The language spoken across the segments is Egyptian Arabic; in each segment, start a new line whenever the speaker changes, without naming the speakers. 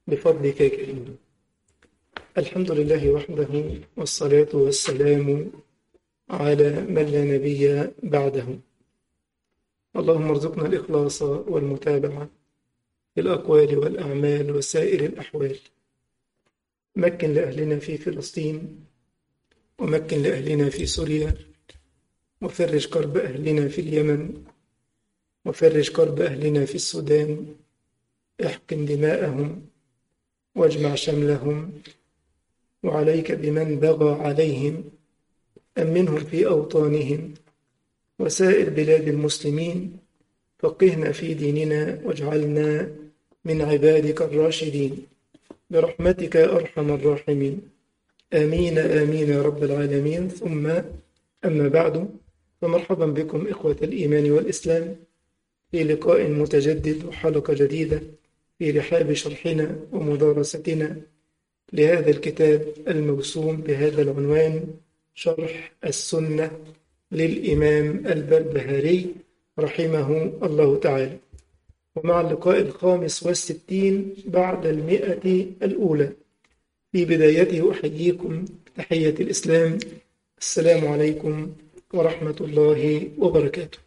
بفضلك يا كريم الحمد لله وحده والصلاة والسلام على من لا نبي بعده اللهم ارزقنا الإخلاص والمتابعة في الأقوال والأعمال وسائر الأحوال مكن لأهلنا في فلسطين ومكن لأهلنا في سوريا وفرج كرب أهلنا في اليمن وفرج كرب أهلنا في السودان احقن دماءهم واجمع شملهم وعليك بمن بغى عليهم أمنهم في أوطانهم وسائر بلاد المسلمين فقهنا في ديننا واجعلنا من عبادك الراشدين برحمتك يا أرحم الراحمين آمين آمين يا رب العالمين ثم أما بعد فمرحبا بكم إخوة الإيمان والإسلام في لقاء متجدد وحلقة جديدة في رحاب شرحنا ومدارستنا لهذا الكتاب الموسوم بهذا العنوان شرح السنة للإمام البربهاري رحمه الله تعالى ومع اللقاء الخامس والستين بعد المئة الأولى في بدايته أحييكم تحية الإسلام السلام عليكم ورحمة الله وبركاته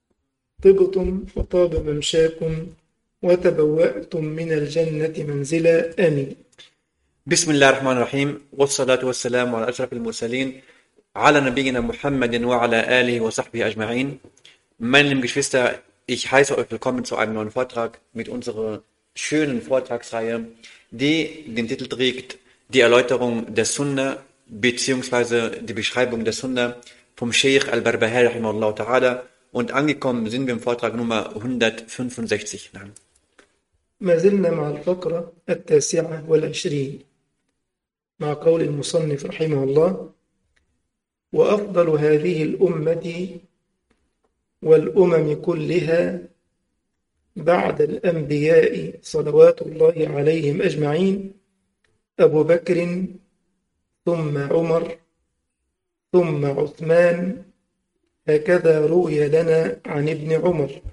طبتم وطاب ممشاكم وتبوأتم من الجنة منزلا آمين
بسم الله الرحمن الرحيم والصلاة والسلام على أشرف المرسلين على نبينا Muhammad وعلى آله وصحبه أجمعين Meine lieben Geschwister, ich heiße euch willkommen zu einem neuen Vortrag mit unserer schönen Vortragsreihe, die den Titel trägt Die Erläuterung der Sunna beziehungsweise die Beschreibung der Sunna vom Sheikh al-Barbahari rahimahullah ta'ala und angekommen sind wir im Vortrag Nummer 165.
ما زلنا مع الفقرة التاسعة والعشرين مع قول المصنف رحمه الله وأفضل هذه الأمة والأمم كلها بعد الأنبياء صلوات الله عليهم أجمعين أبو بكر ثم عمر ثم عثمان هكذا روي لنا عن ابن عمر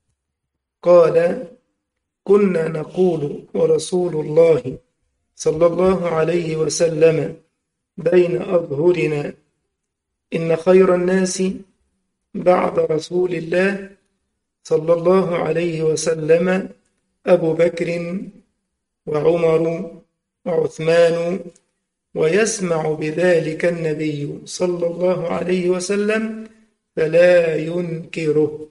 قال كنا نقول ورسول الله صلى الله عليه وسلم بين أظهرنا إن خير الناس بعد رسول الله صلى الله عليه وسلم أبو بكر وعمر وعثمان ويسمع بذلك النبي صلى الله عليه وسلم فلا ينكره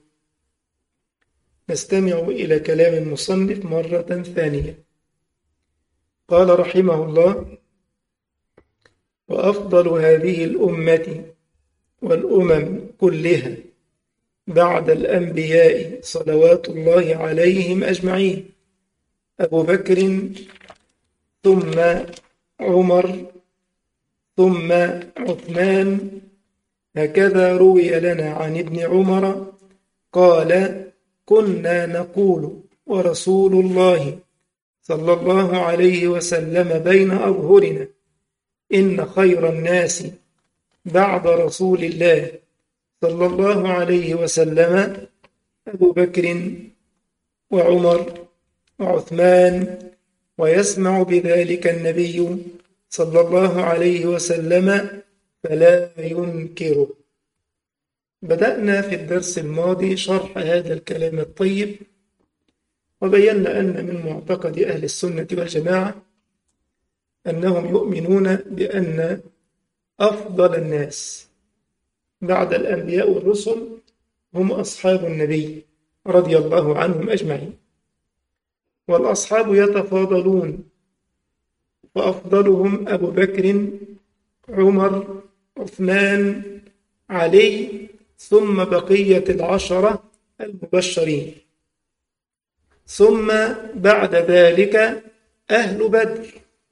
نستمع إلى كلام المصنف مرة ثانية قال رحمه الله وأفضل هذه الأمة والأمم كلها بعد الأنبياء صلوات الله عليهم أجمعين أبو بكر ثم عمر ثم عثمان هكذا روي لنا عن ابن عمر قال كنا نقول ورسول الله صلى الله عليه وسلم بين أظهرنا إن خير الناس بعد رسول الله صلى الله عليه وسلم أبو بكر وعمر وعثمان ويسمع بذلك النبي صلى الله عليه وسلم فلا ينكره بدأنا في الدرس الماضي شرح هذا الكلام الطيب وبينا أن من معتقد أهل السنة والجماعة أنهم يؤمنون بأن أفضل الناس بعد الأنبياء والرسل هم أصحاب النبي رضي الله عنهم أجمعين والأصحاب يتفاضلون وأفضلهم أبو بكر عمر عثمان علي ثم بقية العشرة المبشرين ثم بعد ذلك أهل بدر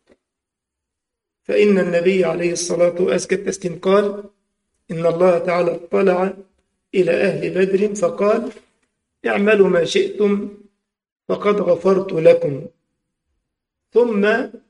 فإن النبي عليه الصلاة وأزكى التسليم قال إن الله تعالى اطلع إلى أهل بدر فقال اعملوا ما شئتم فقد غفرت لكم ثم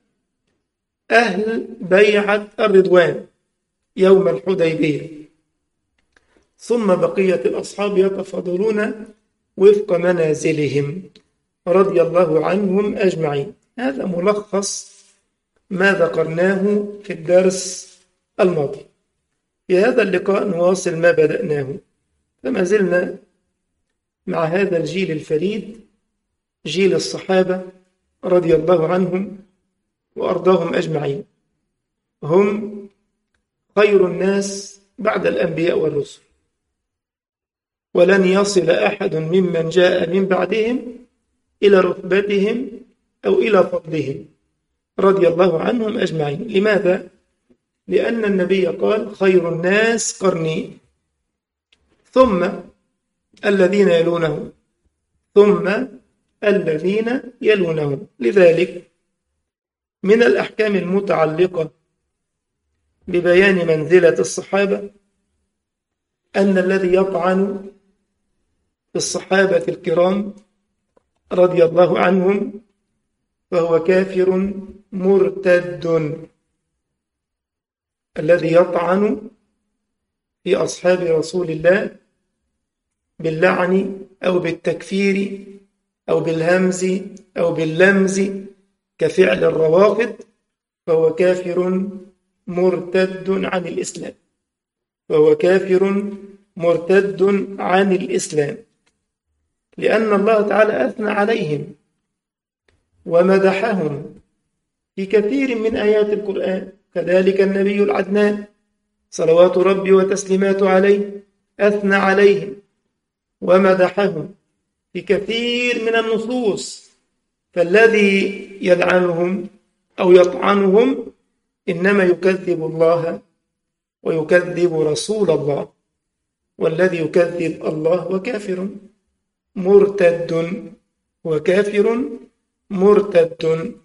أهل بيعة الرضوان يوم الحديبية ثم بقية الأصحاب يتفاضلون وفق منازلهم رضي الله عنهم أجمعين هذا ملخص ما ذكرناه في الدرس الماضي في هذا اللقاء نواصل ما بدأناه فما زلنا مع هذا الجيل الفريد جيل الصحابة رضي الله عنهم وأرضاهم أجمعين هم خير الناس بعد الأنبياء والرسل ولن يصل أحد ممن جاء من بعدهم إلى رتبتهم أو إلى فضلهم رضي الله عنهم أجمعين لماذا؟ لأن النبي قال خير الناس قرني ثم الذين يلونهم ثم الذين يلونهم لذلك من الأحكام المتعلقة ببيان منزلة الصحابة أن الذي يطعن في الصحابة الكرام رضي الله عنهم فهو كافر مرتد الذي يطعن في أصحاب رسول الله باللعن أو بالتكفير أو بالهمز أو باللمز كفعل الروافض فهو كافر مرتد عن الإسلام فهو كافر مرتد عن الإسلام لأن الله تعالى أثنى عليهم ومدحهم في كثير من آيات القرآن كذلك النبي العدنان صلوات ربي وتسليماته عليه أثنى عليهم ومدحهم في كثير من النصوص فالذي يلعنهم أو يطعنهم إنما يكذب الله ويكذب رسول الله والذي يكذب الله وكافر مرتد وكافر مرتد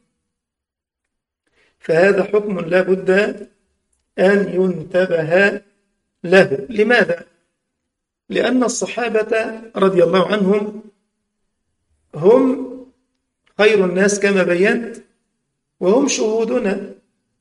فهذا حكم لا بد أن ينتبه له لماذا؟ لأن الصحابة رضي الله عنهم هم خير الناس كما بينت وهم شهودنا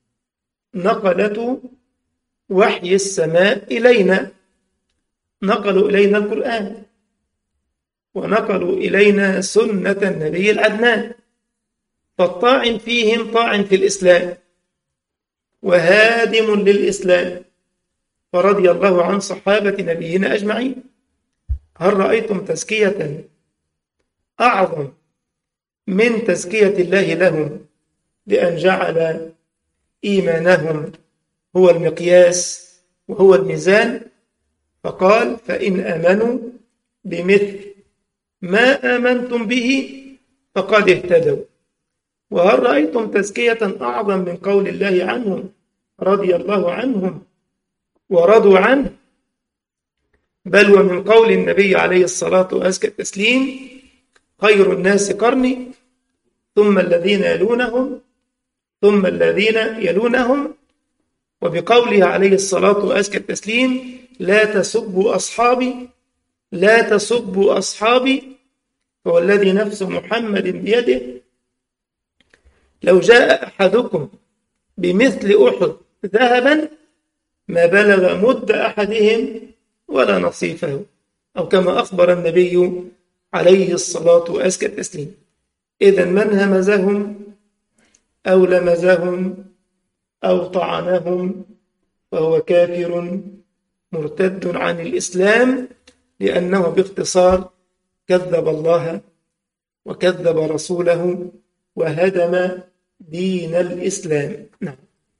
نقلة وحي السماء إلينا نقلوا إلينا القرآن ونقلوا إلينا سنة النبي العدنان فالطاعن فيهم طاعن في الإسلام وهادم للإسلام فرضي الله عن صحابة نبينا أجمعين هل رأيتم تزكية أعظم من تزكية الله لهم بأن جعل إيمانهم هو المقياس وهو الميزان فقال فإن آمنوا بمثل ما آمنتم به فقد اهتدوا وهل رأيتم تزكية أعظم من قول الله عنهم رضي الله عنهم ورضوا عنه بل ومن قول النبي عليه الصلاة وأزكى التسليم خير الناس قرني ثم الذين يلونهم ثم الذين يلونهم وبقوله عليه الصلاة وأزكى التسليم لا تسبوا أصحابي لا تسبوا أصحابي هو الذي نفس محمد بيده لو جاء أحدكم بمثل أحد ذهبا ما بلغ مد أحدهم ولا نصيفه أو كما أخبر النبي عليه الصلاة وأزكى التسليم إذا من همزهم أو لمزهم أو طعنهم فهو كافر مرتد عن الإسلام لأنه باختصار كذب الله وكذب رسوله وهدم دين الإسلام نعم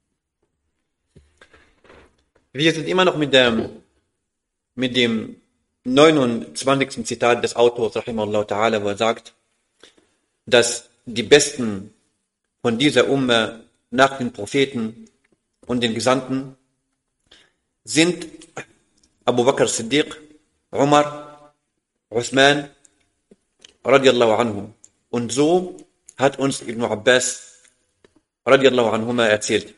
Wir sind immer noch mit dem, mit dem 29. Zitat des Autors, Rahimahullah Ta'ala, wo er sagt, dass die Besten von dieser Umme nach den Propheten und den Gesandten sind Abu Bakr Siddiq, Umar, Uthman, radiallahu anhum. Und so hat uns Ibn Abbas, radiallahu anhuma, erzählt.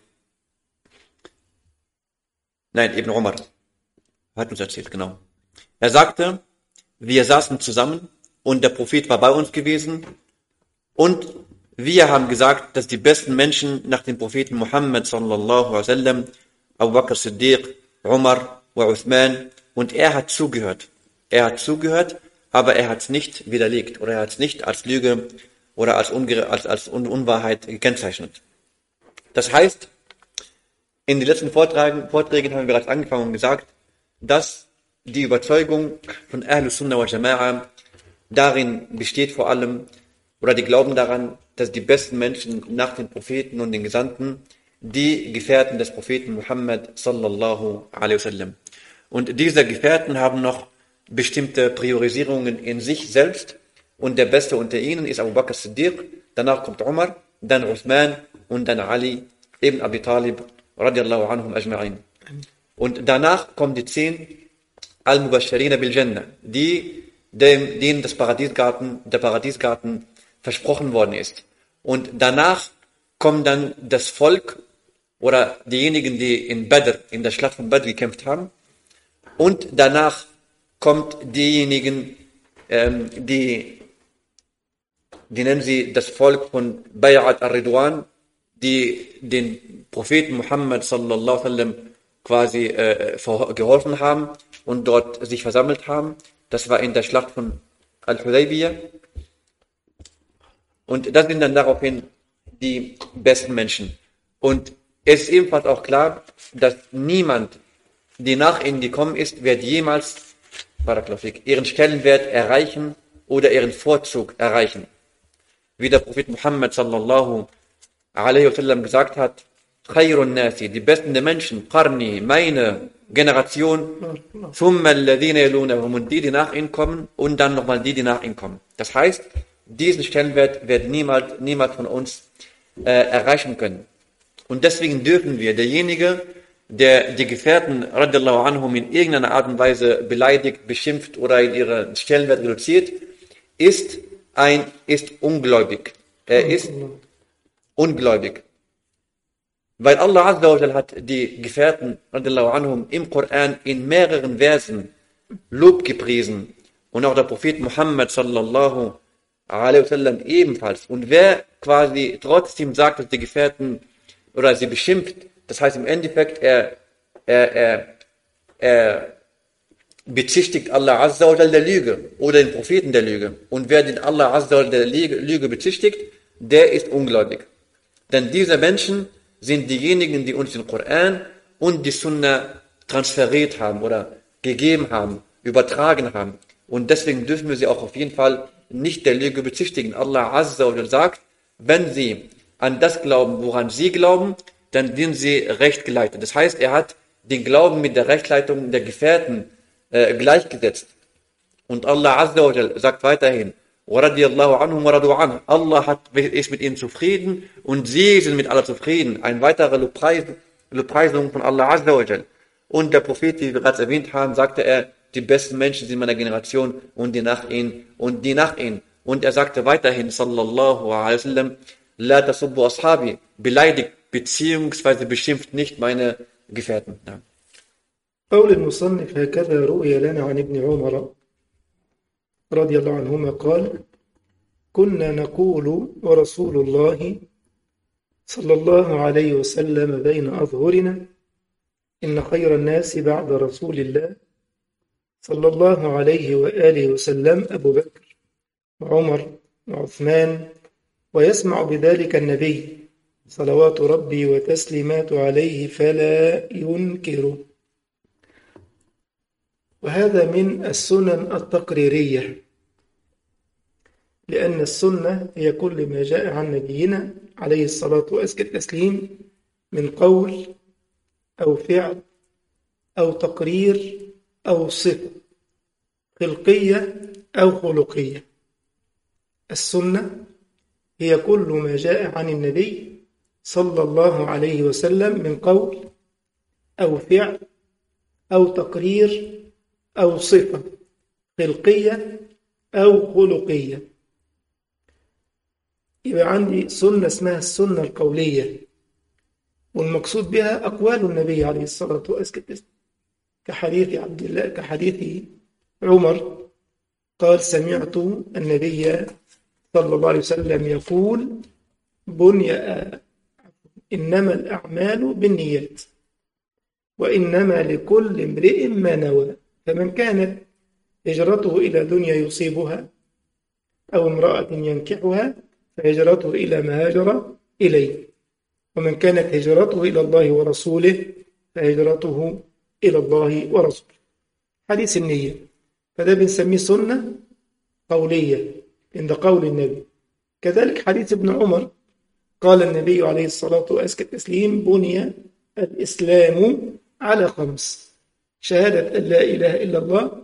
Nein, Ibn Umar hat uns erzählt, genau. Er sagte, wir saßen zusammen und der Prophet war bei uns gewesen und wir haben gesagt, dass die besten Menschen nach dem Propheten Muhammad sallallahu alaihi wasallam Abu Bakr Siddiq, Umar wa Uthman und er hat zugehört. Er hat zugehört, aber er hat es nicht widerlegt oder er hat es nicht als Lüge oder als, Unge als, als Un Unwahrheit gekennzeichnet. Das heißt, in den letzten Vorträgen, Vorträgen haben wir bereits angefangen und gesagt, dass die Überzeugung von Ahlus Sunnah wa Jama'a darin besteht vor allem, oder die glauben daran, dass die besten Menschen nach den Propheten und den Gesandten die Gefährten des Propheten Muhammad sallallahu alaihi wasallam. Und diese Gefährten haben noch bestimmte Priorisierungen in sich selbst und der Beste unter ihnen ist Abu Bakr Siddiq, danach kommt Umar, dann Uthman und dann Ali ibn Abi Talib radiallahu anhum ajma'in. Und danach kommen die zehn Al-Mubashirina bil Jannah, die dem, denen das Paradiesgarten, der Paradiesgarten versprochen worden ist. Und danach kommt dann das Volk oder diejenigen, die in Badr, in der Schlacht von Badr gekämpft haben. Und danach kommt diejenigen, ähm, die, die nennen sie das Volk von Bay'at al-Ridwan, die den Propheten Muhammad sallallahu alaihi wasallam quasi äh, geholfen haben und dort sich versammelt haben. Das war in der Schlacht von Al-Hudaybiyah. Und das sind dann daraufhin die besten Menschen. Und es ist ebenfalls auch klar, dass niemand, die nach ihnen gekommen ist, wird jemals ihren Stellenwert erreichen oder ihren Vorzug erreichen. Wie der Prophet Muhammad sallallahu alaihi wasallam gesagt hat, Khairun Nasi, die besten der Menschen, Qarni, meine Generation, Thumma alladhina yalunahum, und die, die nach ihnen kommen, und dann nochmal die, die nach ihnen kommen. Das heißt, diesen Stellenwert wird niemand, niemand von uns äh, erreichen können. Und deswegen dürfen wir, derjenige, der die Gefährten radiallahu anhum in irgendeiner Art und Weise beleidigt, beschimpft oder in ihren Stellenwert reduziert, ist ein, ist ungläubig. Er ist ungläubig. Weil Allah Azza wa Jal hat die Gefährten radiallahu anhum im Koran in mehreren Versen Lob gepriesen. Und auch der Prophet Muhammad sallallahu alaihi wasallam ebenfalls. Und wer quasi trotzdem sagt, dass die Gefährten oder sie beschimpft, das heißt im Endeffekt, er, er, er, er bezichtigt Allah Azza wa der Lüge oder den Propheten der Lüge. Und wer den Allah Azza wa der Lüge, Lüge bezichtigt, der ist ungläubig. Denn diese Menschen sind diejenigen, die uns den Koran und die Sunna transferiert haben oder gegeben haben, übertragen haben. Und deswegen dürfen wir sie auch auf jeden Fall nicht der Lüge bezichtigen. Allah Azza wa sagt, wenn sie an das glauben, woran sie glauben, dann sind sie recht geleitet. Das heißt, er hat den Glauben mit der Rechtleitung der Gefährten äh, gleichgesetzt. Und Allah Azza wa sagt weiterhin, Allah hat, ist mit ihnen zufrieden und sie sind mit Allah zufrieden. Ein weiterer Lobpreis, Lobpreisung von Allah Azza wa Und der Prophet, wie wir bereits erwähnt haben, sagte er, die besten Menschen sind meiner Generation und die nach ihnen und die nach ihnen. Und er sagte weiterhin, sallallahu alaihi wasallam, la tasubbu ashabi, beleidigt beziehungsweise beschimpft nicht meine Gefährten. Ja.
قول المصنف هكذا رؤي لنا عن ابن عمر رضي الله عنهما قال كنا نقول ورسول الله صلى الله عليه وسلم بين أظهرنا إن خير الناس بعد رسول الله صلى الله عليه وآله وسلم أبو بكر وعمر وعثمان ويسمع بذلك النبي صلوات ربي وتسليمات عليه فلا ينكره وهذا من السنن التقريرية لأن السنة هي كل ما جاء عن نبينا عليه الصلاة وأزكى التسليم من قول أو فعل أو تقرير أو صفة خلقية أو خلقية السنة هي كل ما جاء عن النبي صلى الله عليه وسلم من قول أو فعل أو تقرير أو صفة خلقية أو خلقية يبقى عندي سنة اسمها السنة القولية والمقصود بها أقوال النبي عليه الصلاة والسلام كحديث عبد الله كحديث عمر قال سمعت النبي صلى الله عليه وسلم يقول بني إنما الأعمال بالنيات وإنما لكل امرئ ما نوى فمن كانت هجرته إلى دنيا يصيبها أو امرأة ينكحها فهجرته إلى ما هاجر إليه ومن كانت هجرته إلى الله ورسوله فهجرته إلى الله ورسوله حديث النية فده بنسميه سنة قولية عند قول النبي كذلك حديث ابن عمر قال النبي عليه الصلاة وأزكى التسليم بني الإسلام على خمس شهادة أن لا إله إلا الله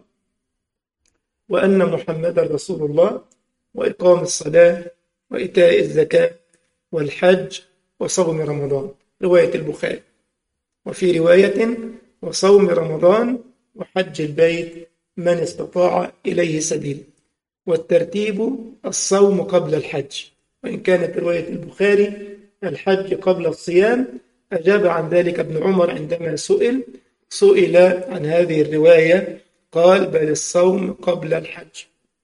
وأن محمدا رسول الله وإقام الصلاة وإيتاء الزكاة والحج وصوم رمضان رواية البخاري وفي رواية وصوم رمضان وحج البيت من استطاع إليه سبيل والترتيب الصوم قبل الحج وإن كانت رواية البخاري الحج قبل الصيام أجاب عن ذلك ابن عمر عندما سئل سئل عن هذه الرواية قال بل الصوم قبل الحج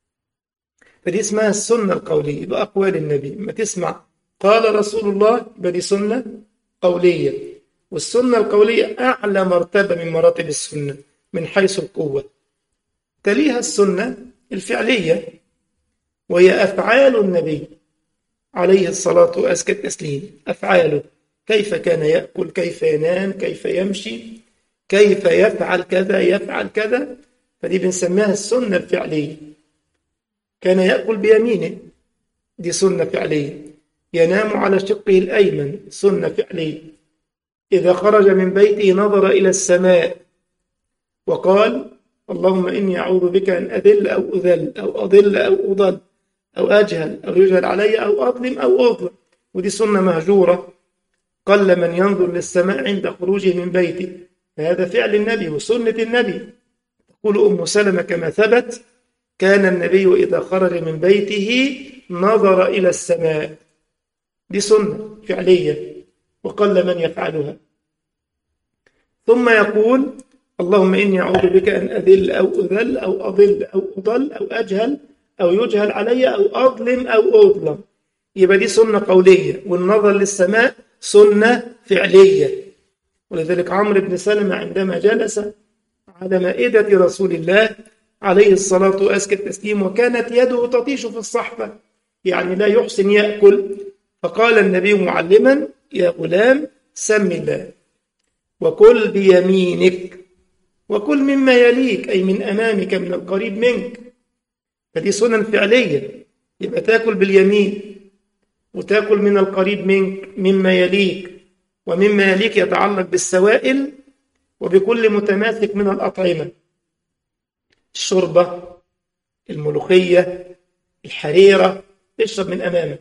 فدي اسمها السنة القولية بأقوال النبي ما تسمع قال رسول الله بدي سنة قولية والسنة القولية أعلى مرتبة من مراتب السنة من حيث القوة تليها السنة الفعلية وهي أفعال النبي عليه الصلاة وأزكى التسليم أفعاله كيف كان يأكل كيف ينام كيف يمشي كيف يفعل كذا يفعل كذا فدي بنسميها السنة الفعلية كان يأكل بيمينه دي سنة فعلية ينام على شقه الأيمن سنة فعلية إذا خرج من بيته نظر إلى السماء وقال اللهم إني أعوذ بك أن أذل أو أذل أو أضل أو أضل أو أجهل أو يجهل علي أو أظلم أو أظلم ودي سنة مهجورة قل من ينظر للسماء عند خروجه من بيته فهذا فعل النبي وسنة النبي تقول أم سلمة كما ثبت كان النبي إذا خرج من بيته نظر إلى السماء دي سنة فعلية وقل من يفعلها ثم يقول اللهم إني أعوذ بك أن أذل أو أذل أو أضل أو أضل أو أجهل أو يجهل علي أو أظلم أو أظلم يبقى دي سنة قولية والنظر للسماء سنة فعلية ولذلك عمرو بن سلمة عندما جلس على مائدة رسول الله عليه الصلاة وأزكى التسليم وكانت يده تطيش في الصحفة يعني لا يحسن يأكل فقال النبي معلما يا غلام سم الله وكل بيمينك وكل مما يليك أي من أمامك من القريب منك فدي سنن فعلية يبقى تاكل باليمين وتاكل من القريب منك مما يليك ومما يليك يتعلق بالسوائل وبكل متماسك من الأطعمة الشوربة الملوخية الحريرة تشرب من أمامك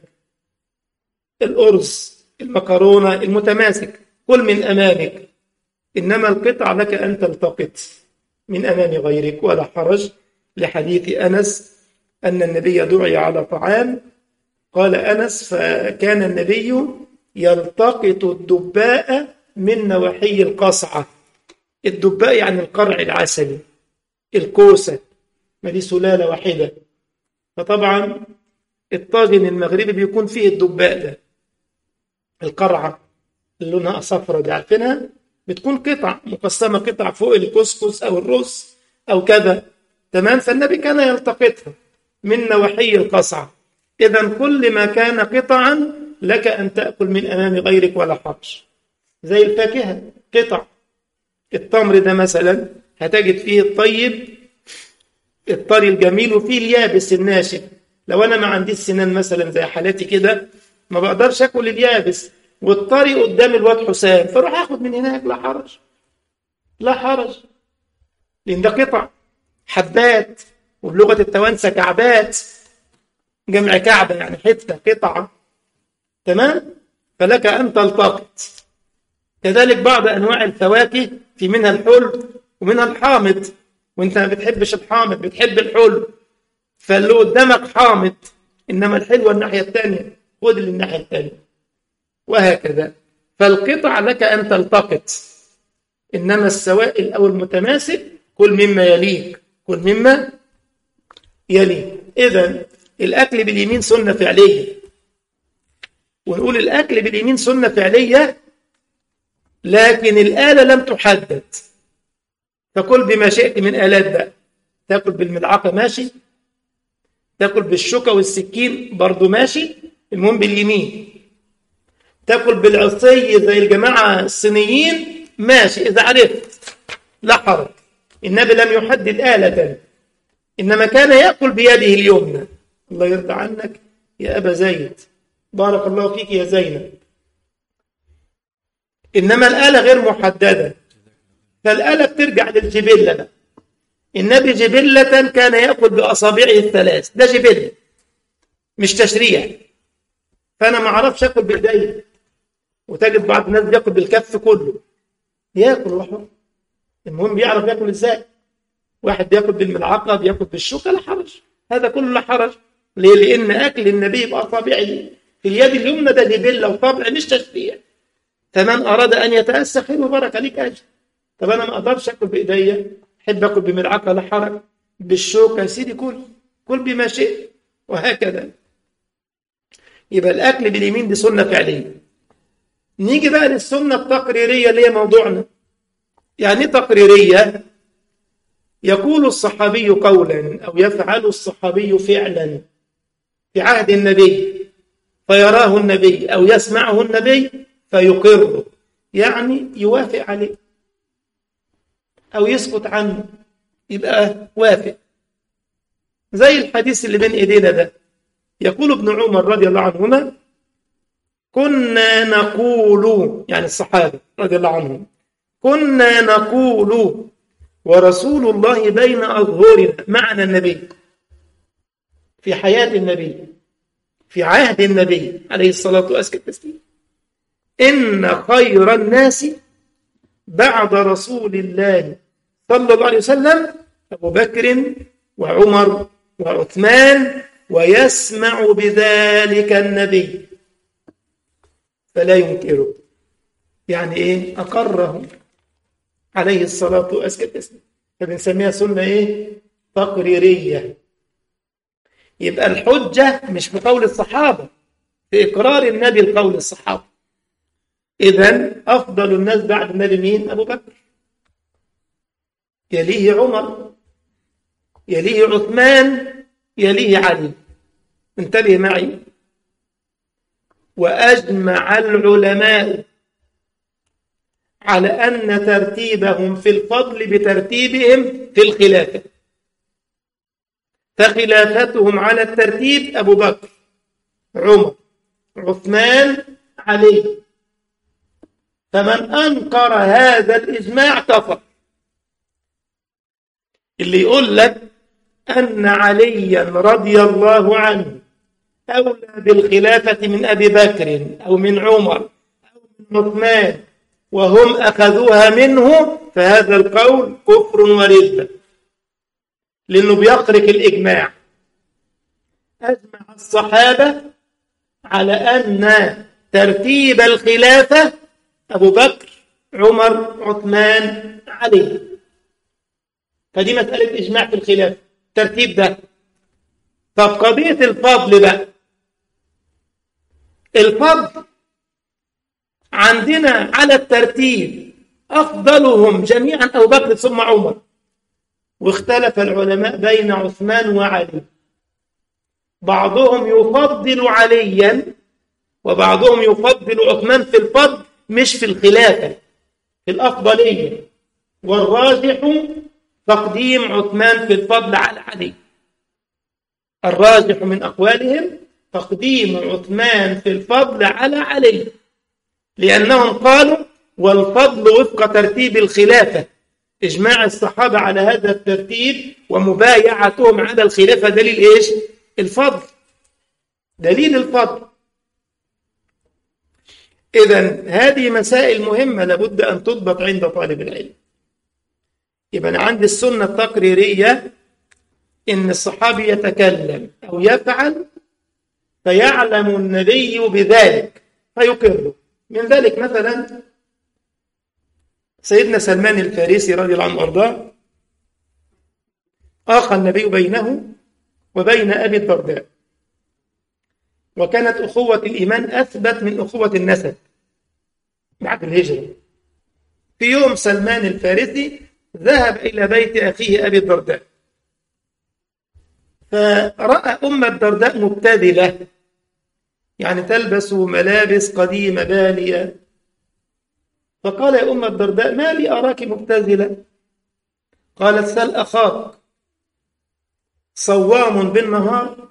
الأرز المكرونة المتماسك كل من أمامك إنما القطع لك أن تلتقط من أمام غيرك ولا حرج لحديث أنس أن النبي دعي على طعام قال أنس فكان النبي يلتقط الدباء من نواحي القصعة الدباء يعني القرع العسلي الكوسة ما دي سلالة واحدة فطبعا الطاجن المغربي بيكون فيه الدباء ده القرعة اللي لونها صفرة دي عارفينها بتكون قطع مقسمة قطع فوق الكسكس أو الرز أو كذا تمام فالنبي كان يلتقطها من نواحي القصعة إذا كل ما كان قطعا لك أن تأكل من أمام غيرك ولا حرج زي الفاكهة قطع التمر ده مثلا هتجد فيه الطيب الطري الجميل وفيه اليابس الناشف لو أنا ما عنديش سنان مثلا زي حالاتي كده ما بقدرش أكل اليابس والطري قدام الواد حسام فاروح اخد من هناك لا حرج لا حرج لان ده قطع حبات وبلغه التوانسه كعبات جمع كعبه يعني حته قطعه تمام فلك ان تلتقط كذلك بعض انواع الفواكه في منها الحلو ومنها الحامض وانت ما بتحبش الحامض بتحب الحلو فاللي قدامك حامض انما الحلوه الناحيه الثانيه خد اللي الناحيه الثانيه وهكذا فالقطع لك أن تلتقط إنما السوائل أو المتماسك كل مما يليك كل مما يليك إذا الأكل باليمين سنة فعلية ونقول الأكل باليمين سنة فعلية لكن الآلة لم تحدد فكل بما شئت من آلات بقى تاكل بالملعقة ماشي تاكل بالشوكة والسكين برضو ماشي المهم باليمين تاكل بالعصي زي الجماعة الصينيين ماشي إذا عرفت لا حرج النبي لم يحدد آلة إنما كان يأكل بيده اليمنى الله يرضى عنك يا أبا زيد بارك الله فيك يا زينب إنما الآلة غير محددة فالآلة بترجع للجبلة بقى النبي جبلة كان يأكل بأصابعه الثلاث ده جبلة مش تشريع فأنا ما أعرفش أكل بإيدي وتجد بعض الناس بياكل بالكف كله ياكل الله المهم يعرف ياكل ازاي واحد بياكل بالملعقه بياكل بالشوكه لا حرج هذا كله لا حرج ليه؟ لان اكل النبي باصابعه في اليد اليمنى ده جبله وطبع مش تشريع فمن اراد ان يتاسى خير وبركه ليك اجر طب انا ما اقدرش اكل بايديا احب اكل بملعقه لا حرج بالشوكه يا سيدي كل كل بما شئت وهكذا يبقى الاكل باليمين دي سنه فعليه نيجي بقى للسنه التقريريه اللي هي موضوعنا يعني تقريريه يقول الصحابي قولا او يفعل الصحابي فعلا في عهد النبي فيراه النبي او يسمعه النبي فيقره يعني يوافق عليه او يسكت عنه يبقى وافق زي الحديث اللي بين ايدينا ده يقول ابن عمر رضي الله عنهما كنا نقول يعني الصحابه رضي الله عنهم كنا نقول ورسول الله بين أظهرنا معنا النبي في حياة النبي في عهد النبي عليه الصلاة والسلام إن خير الناس بعد رسول الله صلى الله عليه وسلم أبو بكر وعمر وعثمان ويسمع بذلك النبي فلا ينكره يعني إيه أقره عليه الصلاة والسلام فبنسميها سنة إيه؟ تقريرية يبقى الحجة مش في قول الصحابة في إقرار النبي لقول الصحابة إذا أفضل الناس بعد النبي مين؟ أبو بكر يليه عمر يليه عثمان يليه علي انتبه معي وأجمع العلماء على أن ترتيبهم في الفضل بترتيبهم في الخلافة فخلافتهم على الترتيب أبو بكر عمر عثمان علي فمن أنكر هذا الإجماع كفر اللي يقول لك أن عليا رضي الله عنه أولى بالخلافة من أبي بكر أو من عمر أو من عثمان وهم أخذوها منه فهذا القول كفر وردة لأنه بيخرق الإجماع أجمع الصحابة على أن ترتيب الخلافة أبو بكر عمر عثمان علي فدي مسألة إجماع في الخلافة الترتيب ده طب قضية الفضل بقى الفضل عندنا على الترتيب أفضلهم جميعا أبو بكر ثم عمر واختلف العلماء بين عثمان وعلي بعضهم يفضل عليا وبعضهم يفضل عثمان في الفضل مش في الخلافة في الأفضلية والراجح تقديم عثمان في الفضل على علي الراجح من أقوالهم تقديم عثمان في الفضل على علي لأنهم قالوا والفضل وفق ترتيب الخلافة إجماع الصحابة على هذا الترتيب ومبايعتهم على الخلافة دليل إيش؟ الفضل دليل الفضل إذا هذه مسائل مهمة لابد أن تضبط عند طالب العلم يبقى أنا عندي السنة التقريرية إن الصحابي يتكلم أو يفعل فيعلم النبي بذلك فيقره من ذلك مثلا سيدنا سلمان الفارسي رضي الله عنه وارضاه آخى النبي بينه وبين أبي الدرداء وكانت أخوة الإيمان أثبت من أخوة النسب بعد الهجرة في يوم سلمان الفارسي ذهب إلى بيت أخيه أبي الدرداء فرأى أم الدرداء مبتذلة يعني تلبس ملابس قديمة بالية فقال يا أم الدرداء ما لي أراك مبتذلة قالت سل أخاك صوام بالنهار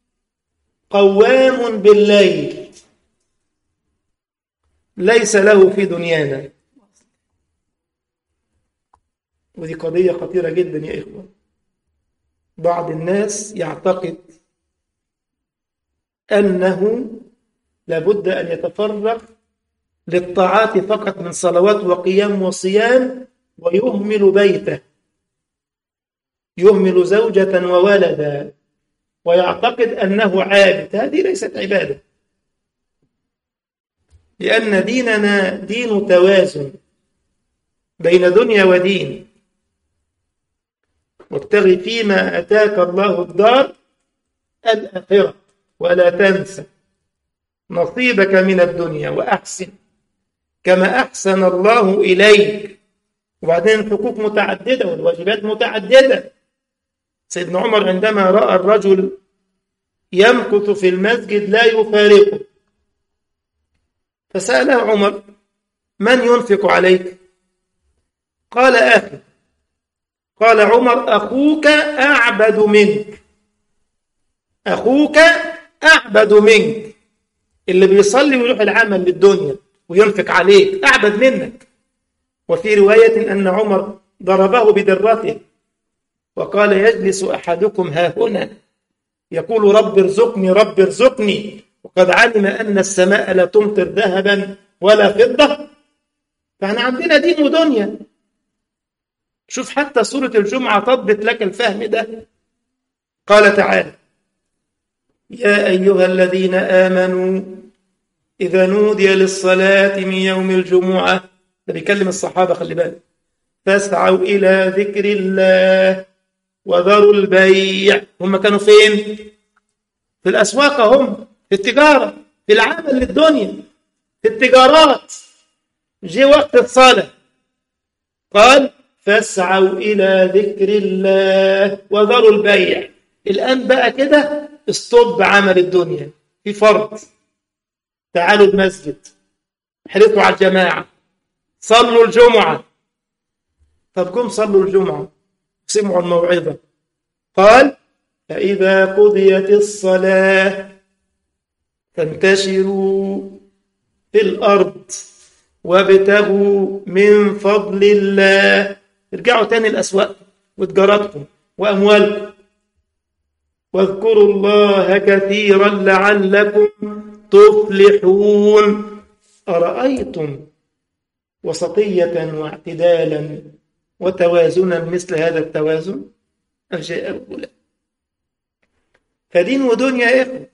قوام بالليل ليس له في دنيانا ودي قضية خطيرة جدا يا إخوة بعض الناس يعتقد أنه لابد أن يتفرغ للطاعات فقط من صلوات وقيام وصيام ويهمل بيته يهمل زوجة وولدا ويعتقد أنه عابد هذه ليست عبادة لأن ديننا دين توازن بين دنيا ودين وابتغ فيما أتاك الله الدار الآخرة ولا تنسى نصيبك من الدنيا وأحسن كما أحسن الله إليك وبعدين الحقوق متعددة والواجبات متعددة سيدنا عمر عندما رأى الرجل يمكث في المسجد لا يفارقه فسأله عمر من ينفق عليك قال أخي قال عمر أخوك أعبد منك أخوك أعبد منك اللي بيصلي ويروح العمل للدنيا وينفق عليك أعبد منك وفي رواية أن عمر ضربه بدرته وقال يجلس أحدكم ها هنا يقول رب ارزقني رب ارزقني وقد علم أن السماء لا تمطر ذهبا ولا فضة فاحنا عندنا دين ودنيا شوف حتى سورة الجمعة طبت لك الفهم ده قال تعالى يا أيها الذين آمنوا إذا نودي للصلاة من يوم الجمعة ده بيكلم الصحابة خلي بالك فاسعوا إلى ذكر الله وذروا البيع هم كانوا فين؟ في الأسواق هم في التجارة في العمل للدنيا في التجارات جه وقت الصلاة قال فاسعوا إلى ذكر الله وذروا البيع الآن بقى كده استوب عمل الدنيا في فرض تعالوا المسجد حرصوا على الجماعة صلوا الجمعة طب قم صلوا الجمعة سمعوا الموعظة قال فإذا قضيت الصلاة فانتشروا في الأرض وابتغوا من فضل الله ارجعوا تاني الأسواق وتجاراتكم وأموالكم واذكروا الله كثيرا لعلكم تفلحون أرأيتم وسطية واعتدالا وتوازنا مثل هذا التوازن أرجاء الأولى فدين ودنيا يا إخوة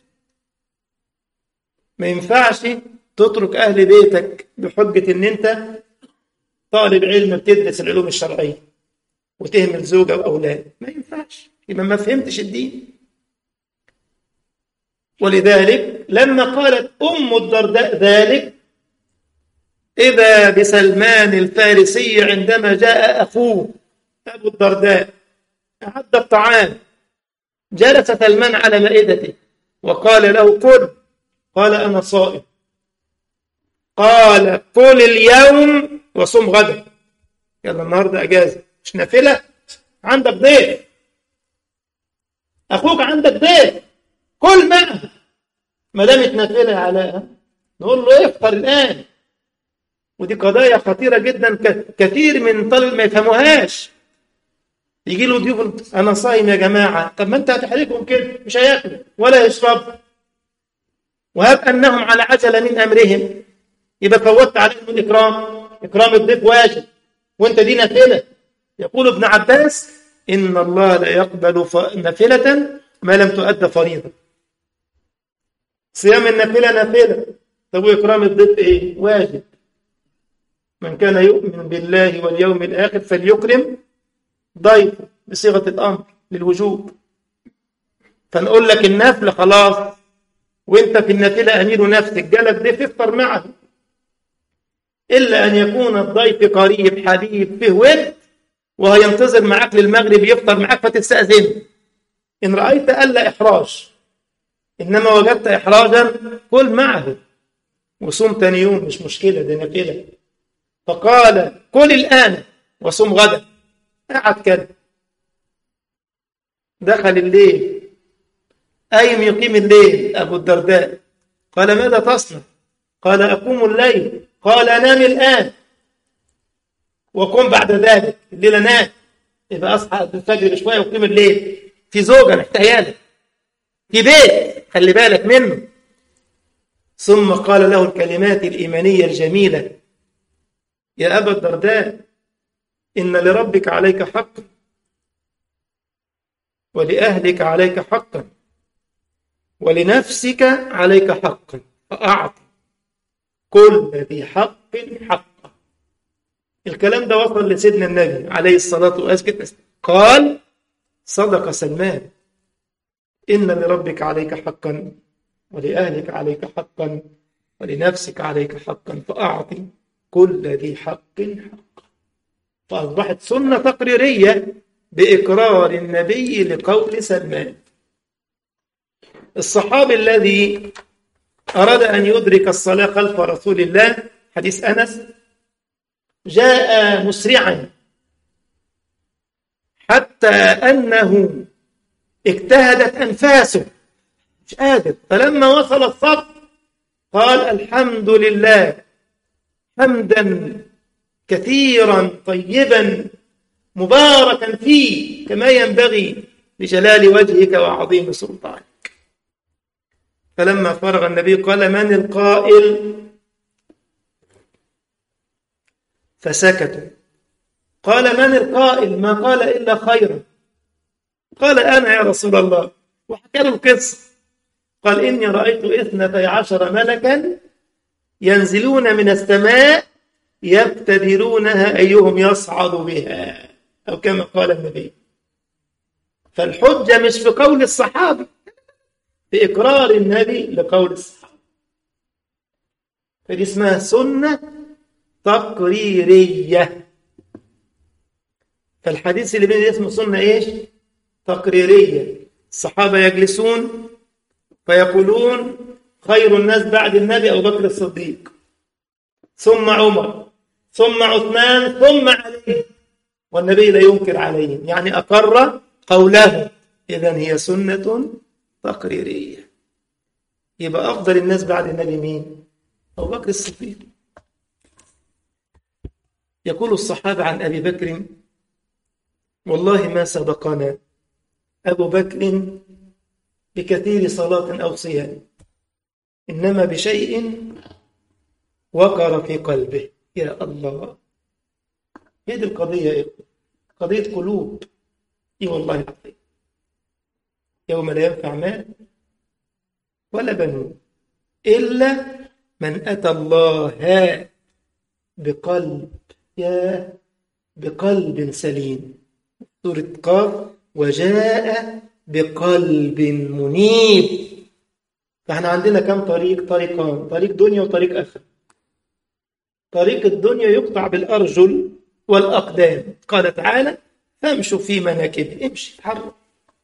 ما ينفعش تترك أهل بيتك بحجة إن أنت طالب علم بتدرس العلوم الشرعية وتهمل زوجة وأولاد ما ينفعش يبقى ما فهمتش الدين ولذلك لما قالت أم الدرداء ذلك إذا بسلمان الفارسي عندما جاء أخوه أبو الدرداء أعد الطعام جلس سلمان على مائدته وقال له كل قال أنا صائم قال كل اليوم وصم غدا يلا النهارده اجازه مش نافله عندك ضيف اخوك عندك ضيف كل معه ما دامت نافله يا علاء نقول له افطر الان ودي قضايا خطيره جدا كثير من طلب ما يفهموهاش يجي له ضيوف انا صايم يا جماعه طب ما انت هتحرجهم كده مش هياكلوا ولا يشربوا وهب انهم على عجله من امرهم يبقى فوتت عليهم الاكرام اكرام الضيف واجب وانت دي نافله يقول ابن عباس ان الله لا يقبل نافله ما لم تؤد فريضه صيام النافله نافله طب واكرام الضيف ايه واجب من كان يؤمن بالله واليوم الاخر فليكرم ضيفه بصيغه الامر للوجوب فنقول لك النفل خلاص وانت في النافله امير نفسك جالك ضيف افطر معه إلا أن يكون الضيف قريب حبيب فيه ود وهينتظر معاك للمغرب يفطر معاك فتستأذن إن رأيت ألا إحراج إنما وجدت إحراجا كل معه وصوم تاني يوم مش مشكلة ده نافلة فقال كل الآن وصوم غدا قعد كده دخل الليل أيم يقيم الليل أبو الدرداء قال ماذا تصنع قال أقوم الليل قال أنام الآن وقم بعد ذلك الليل أنام يبقى أصحى الفجر بشوية وقيم الليل في زوجة محتاجة لك في بيت خلي بالك منه ثم قال له الكلمات الإيمانية الجميلة يا أبا الدرداء إن لربك عليك حقا ولأهلك عليك حقا ولنفسك عليك حقا فأعط كل ذي حق حقه الكلام ده وصل لسيدنا النبي عليه الصلاة والسلام قال صدق سلمان إن لربك عليك حقا ولأهلك عليك حقا ولنفسك عليك حقا فأعطي كل ذي حق حقا فأصبحت سنة تقريرية بإقرار النبي لقول سلمان الصحابي الذي أراد أن يدرك الصلاة خلف رسول الله حديث أنس جاء مسرعا حتى أنه اجتهدت أنفاسه مش قادر فلما وصل الصف قال الحمد لله حمدا كثيرا طيبا مباركا فيه كما ينبغي لجلال وجهك وعظيم سلطانك فلما فرغ النبي قال من القائل فسكتوا قال من القائل ما قال إلا خيرا قال أنا يا رسول الله وحكى له القصة قال إني رأيت إثنتي عشر ملكا ينزلون من السماء يبتدرونها أيهم يصعد بها أو كما قال النبي فالحجة مش في قول الصحابي في إقرار النبي لقول الصحابة فدي اسمها سنة تقريرية فالحديث اللي بين اسمه سنة إيش؟ تقريرية الصحابة يجلسون فيقولون خير الناس بعد النبي أبو بكر الصديق ثم عمر ثم عثمان ثم علي والنبي لا ينكر عليهم يعني أقر قوله إذا هي سنة تقريرية يبقى أفضل الناس بعد النبي مين؟ أبو بكر الصديق يقول الصحابة عن أبي بكر والله ما سبقنا أبو بكر بكثير صلاة أو صيام إنما بشيء وقر في قلبه يا الله هي دي القضية إيه؟ قضية قلوب إي والله العظيم يوم لا ينفع مال ولا بنون إلا من أتى الله بقلب يا بقلب سليم سورة قاف وجاء بقلب منيب فاحنا عندنا كم طريق طريقان طريق دنيا وطريق آخرة طريق الدنيا يقطع بالأرجل والأقدام قال تعالى فامشوا في مناكبه امشي اتحرك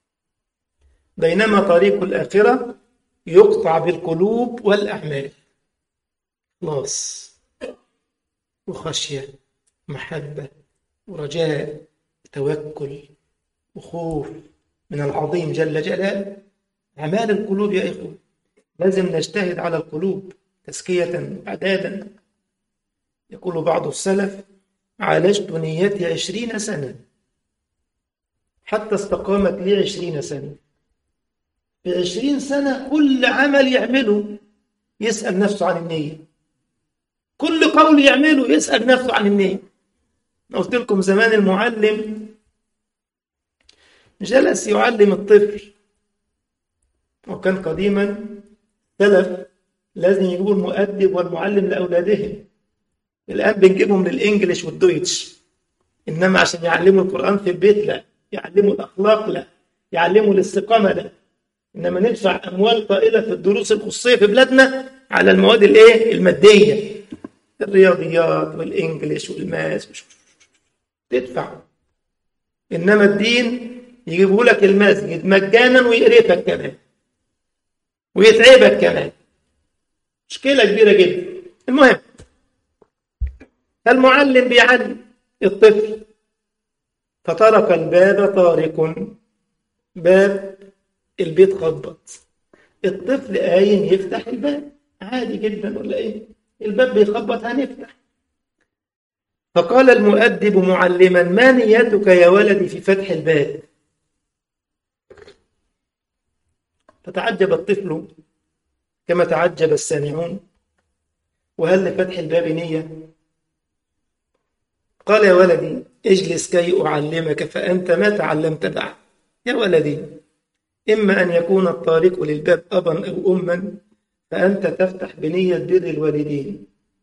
بينما طريق الآخرة يقطع بالقلوب والأعمال خلاص وخشية محبة ورجاء توكل وخوف من العظيم جل جلاله أعمال القلوب يا إخوة لازم نجتهد على القلوب تزكية إعدادا يقول بعض السلف عالجت نيتي عشرين سنة حتى استقامت لي عشرين سنة في عشرين سنة كل عمل يعمله يسأل نفسه عن النية كل قول يعمله يسأل نفسه عن النية قلت لكم زمان المعلم جلس يعلم الطفل وكان قديما سلف لازم يجيبوا المؤدب والمعلم لأولادهم الآن بنجيبهم للإنجليش والدويتش إنما عشان يعلموا القرآن في البيت لا يعلموا الأخلاق لا يعلموا الاستقامة لا إنما ندفع أموال طائلة في الدروس الخصوصية في بلادنا على المواد الإيه المادية الرياضيات والإنجليش والماس مش تدفع إنما الدين يجيبوا لك المسجد مجانا ويقرفك كمان ويتعبك كمان مشكلة كبيرة جدا المهم المعلم بيعلم الطفل فترك الباب طارق باب البيت خبط الطفل قايم يفتح الباب عادي جدا ولا ايه الباب بيخبط هنفتح فقال المؤدب معلما ما نيتك يا ولدي في فتح الباب فتعجب الطفل كما تعجب السامعون وهل لفتح الباب نية قال يا ولدي اجلس كي أعلمك فأنت ما تعلمت بعد يا ولدي إما أن يكون الطارق للباب أبا أو أما فأنت تفتح بنية بر الوالدين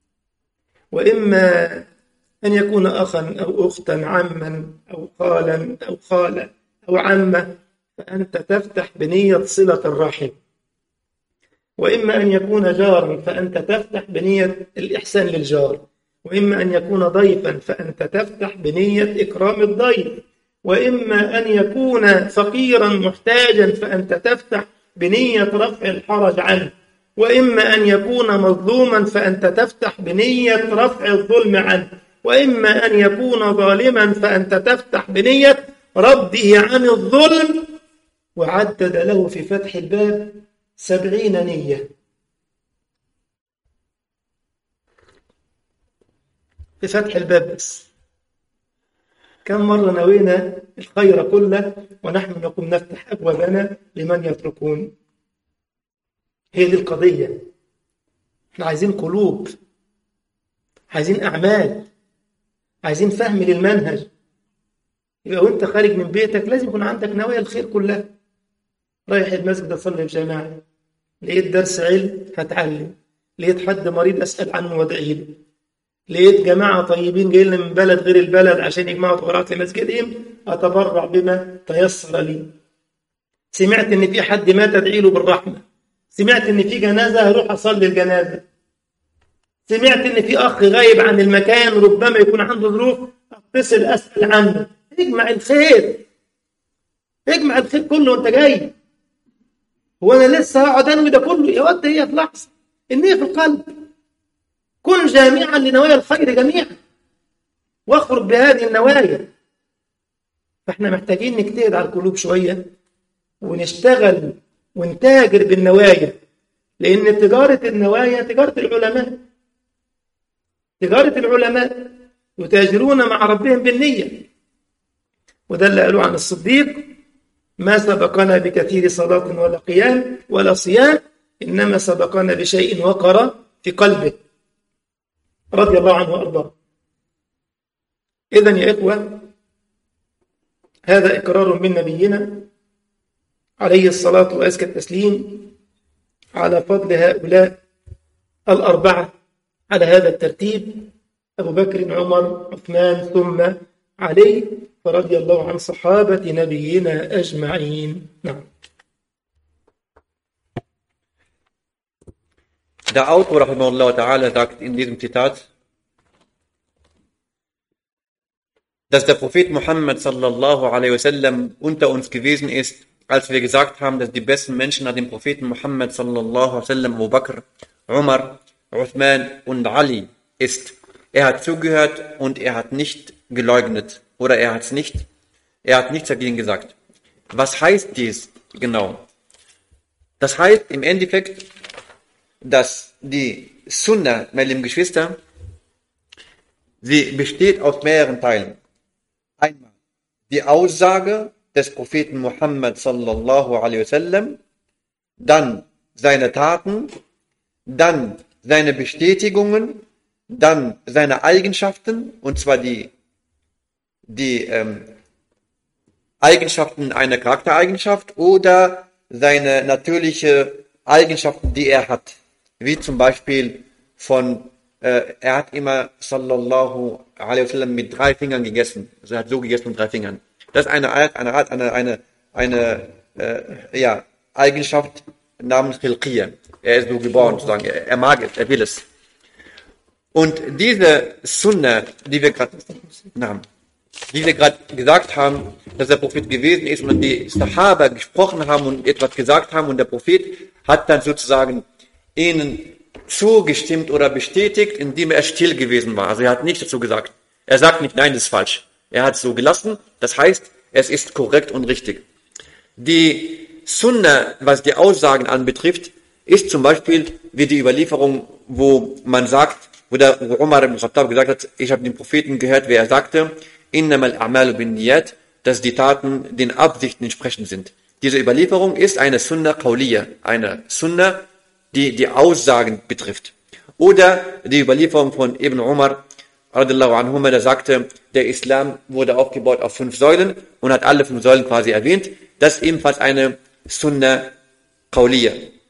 وإما أن يكون أخا أو أختا عما أو خالا أو خالة أو عمة فأنت تفتح بنية صلة الرحم وإما أن يكون جارا فأنت تفتح بنية الإحسان للجار وإما أن يكون ضيفا فأنت تفتح بنية إكرام الضيف وإما أن يكون فقيرا محتاجا فأنت تفتح بنية رفع الحرج عنه وإما أن يكون مظلوما فأنت تفتح بنية رفع الظلم عنه وإما أن يكون ظالما فأنت تفتح بنية رده عن الظلم وعدد له في فتح الباب سبعين نية في فتح الباب بس كم مرة نوينا الخير كله ونحن نقوم نفتح أبوابنا لمن يتركون هي دي القضية احنا عايزين قلوب عايزين أعمال عايزين فهم للمنهج يبقى وانت خارج من بيتك لازم يكون عندك نوايا الخير كلها رايح المسجد اصلي في جماعه لقيت درس علم هتعلم لقيت حد مريض اسال عنه وادعي له لقيت جماعه طيبين جايين من بلد غير البلد عشان يجمعوا تبرعات في مسجدهم اتبرع بما تيسر لي سمعت ان في حد مات ادعي له بالرحمه سمعت ان في جنازه هروح اصلي الجنازه سمعت ان في اخ غايب عن المكان ربما يكون عنده ظروف اتصل اسال عنه اجمع الخير اجمع الخير كله وانت جاي هو انا لسه هقعد انوي ده كله يا واد هي في لحظه النيه في القلب كن جامعا لنوايا الخير جميعا واخرج بهذه النوايا فاحنا محتاجين نجتهد على القلوب شويه ونشتغل ونتاجر بالنوايا لان تجاره النوايا تجاره العلماء تجاره العلماء يتاجرون مع ربهم بالنيه وده اللي قالوه عن الصديق ما سبقنا بكثير صلاة ولا قيام ولا صيام إنما سبقنا بشيء وقر في قلبه رضي الله عنه وأرضاه إذا يا إخوة هذا إقرار من نبينا عليه الصلاة وأزكى التسليم على فضل هؤلاء الأربعة على هذا الترتيب أبو بكر عمر عثمان ثم علي فرضي الله عن صحابة نبينا أجمعين نعم
Der Autor rahimahullah ta'ala sagt in diesem Zitat, dass der Prophet Muhammad sallallahu alaihi wasallam unter uns gewesen ist, als wir gesagt haben, dass die besten Menschen nach dem Propheten Muhammad sallallahu alaihi wasallam Abu Bakr, Umar, Uthman und Ali ist. Er hat zugehört und er hat nicht geleugnet oder er hat es nicht, er hat nichts dagegen gesagt. Was heißt dies genau? Das heißt im Endeffekt, dass die Sunna, meine lieben Geschwister, sie besteht aus mehreren Teilen. Einmal die Aussage des Propheten Muhammad sallallahu alaihi wasallam, dann seine Taten, dann seine Bestätigungen, dann seine Eigenschaften, und zwar die, die ähm, Eigenschaften einer Charaktereigenschaft oder seine natürliche Eigenschaften, die er hat. Wie zum Beispiel von, äh, er hat immer sallallahu alaihi wasallam mit drei Fingern gegessen. Also er hat so gegessen mit drei Fingern. Das ist eine Art, eine Art, eine, eine, eine äh, ja, Eigenschaft namens Hilqiyya. Er ist so geboren, sozusagen. Er, er mag es, er will es. Und diese Sunna, die wir gerade, wie wir gerade gesagt haben, dass der Prophet gewesen ist und die Sahaba gesprochen haben und etwas gesagt haben und der Prophet hat dann sozusagen ihnen zugestimmt oder bestätigt, indem er still gewesen war. Also er hat nichts dazu gesagt. Er sagt nicht, nein, das ist falsch. Er hat es so gelassen. Das heißt, es ist korrekt und richtig. Die Sunna, was die Aussagen anbetrifft, ist zum Beispiel wie die Überlieferung, wo man sagt, wo der wo Umar ibn Khattab gesagt hat, ich habe den Propheten gehört, wer er sagte, innamal a'malu bin niyat, dass die Taten den Absichten entsprechend sind. Diese Überlieferung ist eine Sunna Qawliya, eine Sunna, die die Aussagen betrifft. Oder die Überlieferung von Ibn Umar, radiallahu anhuma, der sagte, der Islam wurde aufgebaut auf fünf Säulen und hat alle fünf Säulen quasi erwähnt. Das ist ebenfalls eine Sunna Qawliya.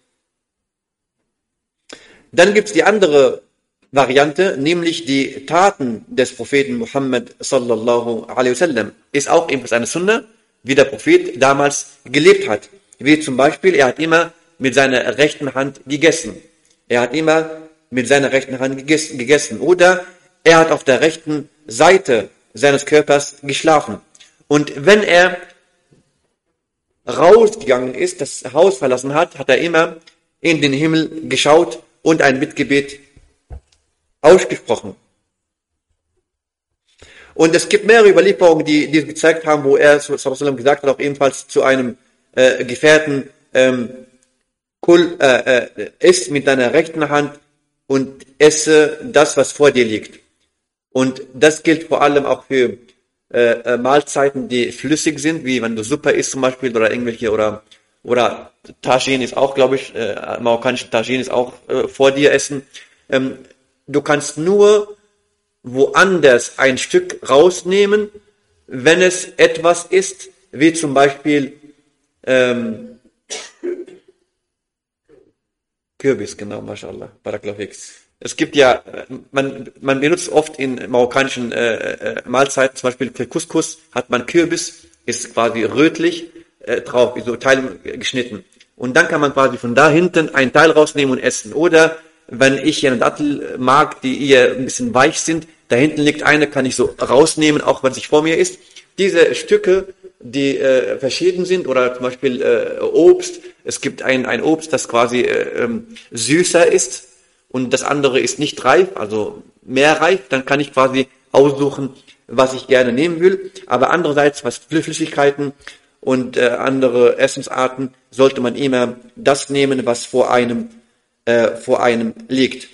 Dann gibt es die andere Variante, nämlich die Taten des Propheten Muhammad sallallahu alaihi wasallam. Ist auch ebenfalls eine Sunna, wie der Prophet damals gelebt hat. Wie zum Beispiel, er hat immer mit seiner rechten Hand gegessen. Er hat immer mit seiner rechten Hand gegessen. Oder er hat auf der rechten Seite seines Körpers geschlafen. Und wenn er rausgegangen ist, das Haus verlassen hat, hat er immer in den Himmel geschaut und ein Mitgebet ausgesprochen. Und es gibt mehrere Überlieferungen, die, die gezeigt haben, wo er sallam, gesagt hat, auch ebenfalls zu einem äh, Gefährten, ähm, Kul, äh, äh, isst mit deiner rechten Hand und esse das, was vor dir liegt. Und das gilt vor allem auch für äh, äh, Mahlzeiten, die flüssig sind, wie wenn du Suppe isst zum Beispiel oder irgendwelche oder oder Tajin ist auch, glaube ich, äh, marokkanische Tajin ist auch äh, vor dir essen. Ähm, du kannst nur woanders ein Stück rausnehmen, wenn es etwas ist, wie zum Beispiel ähm, Kürbis, genau, mashallah, barakallahu Es gibt ja, man, man benutzt oft in marokkanischen äh, äh, Mahlzeiten, zum Beispiel für Couscous hat man Kürbis, ist quasi rötlich, äh, drauf, so Teile geschnitten. Und dann kann man quasi von da hinten einen Teil rausnehmen und essen. Oder wenn ich hier eine Dattel mag, die eher ein bisschen weich sind, da hinten liegt eine, kann ich so rausnehmen, auch wenn es nicht vor mir ist. Diese Stücke, die äh, verschieden sind, oder zum Beispiel äh, Obst, es gibt ein, ein Obst, das quasi äh, ähm, süßer ist und das andere ist nicht reif, also mehr reif, dann kann ich quasi aussuchen, was ich gerne nehmen will. Aber andererseits, was Flüssigkeiten und äh, andere Essensarten, sollte man immer das nehmen, was vor einem, äh, vor einem liegt.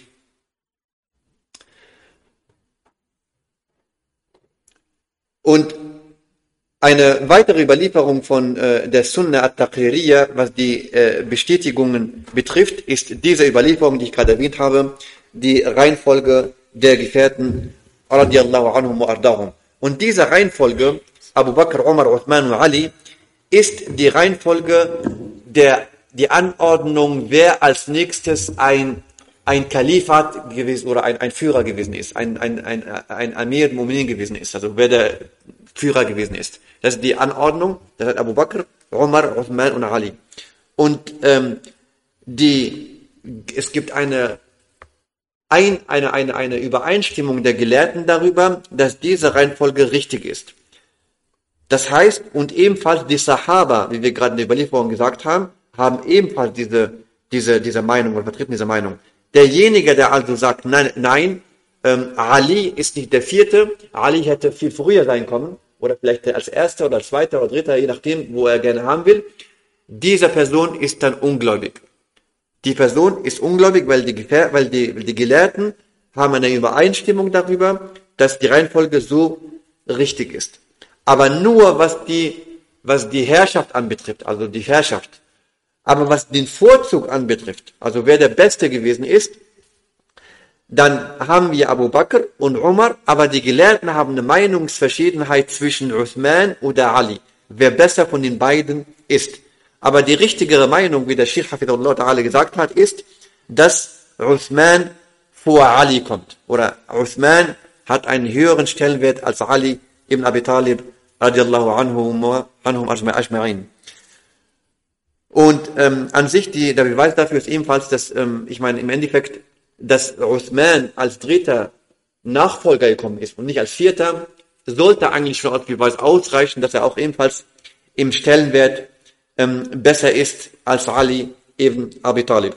Und eine weitere Überlieferung von äh, der Sunna at-Taqririyya, was die äh, Bestätigungen betrifft, ist diese Überlieferung, die ich gerade erwähnt habe, die Reihenfolge der Gefährten radiallahu anhum wa ardahum. Und diese Reihenfolge, Abu Bakr, Umar, Uthman und Ali, ist die Reihenfolge der die Anordnung, wer als nächstes ein ein Kalifat gewesen oder ein, ein Führer gewesen ist, ein, ein, ein, ein Amir Mu'minin gewesen ist, also wer der Führer gewesen ist. Das ist die Anordnung, das hat Abu Bakr, Umar, Uthman und Ali. Und ähm, die, es gibt eine, ein, eine, eine, eine Übereinstimmung der Gelehrten darüber, dass diese Reihenfolge richtig ist. Das heißt, und ebenfalls die Sahaba, wie wir gerade in der Überlieferung gesagt haben, haben ebenfalls diese, diese, diese Meinung oder vertreten diese Meinung. Derjenige, der also sagt, nein, nein, ähm, Ali ist nicht der vierte, Ali hätte viel früher sein können, oder vielleicht als erster oder zweiter oder dritter, je nachdem, wo er gerne haben will, dieser Person ist dann ungläubig. Die Person ist ungläubig, weil die, weil die, die Gelehrten haben eine Übereinstimmung darüber, dass die Reihenfolge so richtig ist. Aber nur was die, was die Herrschaft anbetrifft, also die Herrschaft. Aber was den Vorzug anbetrifft, also wer der Beste gewesen ist, dann haben wir Abu Bakr und Umar, aber die Gelehrten haben eine Meinungsverschiedenheit zwischen Uthman oder Ali, wer besser von den beiden ist. Aber die richtigere Meinung, wie der Sheikh Hafidullah Ta'ala gesagt hat, ist, dass Uthman vor Ali kommt. Oder Uthman hat einen höheren Stellenwert als Ali ibn Abi Talib radiallahu anhum, anhum ajma'in. Und ähm, an sich, die, der Beweis dafür ist ebenfalls, dass, ähm, ich meine, im Endeffekt dass Uthman als dritter Nachfolger gekommen ist und nicht als vierter, sollte eigentlich schon als Beweis ausreichen, dass er auch ebenfalls im Stellenwert ähm, besser ist als Ali ibn Abi Talib.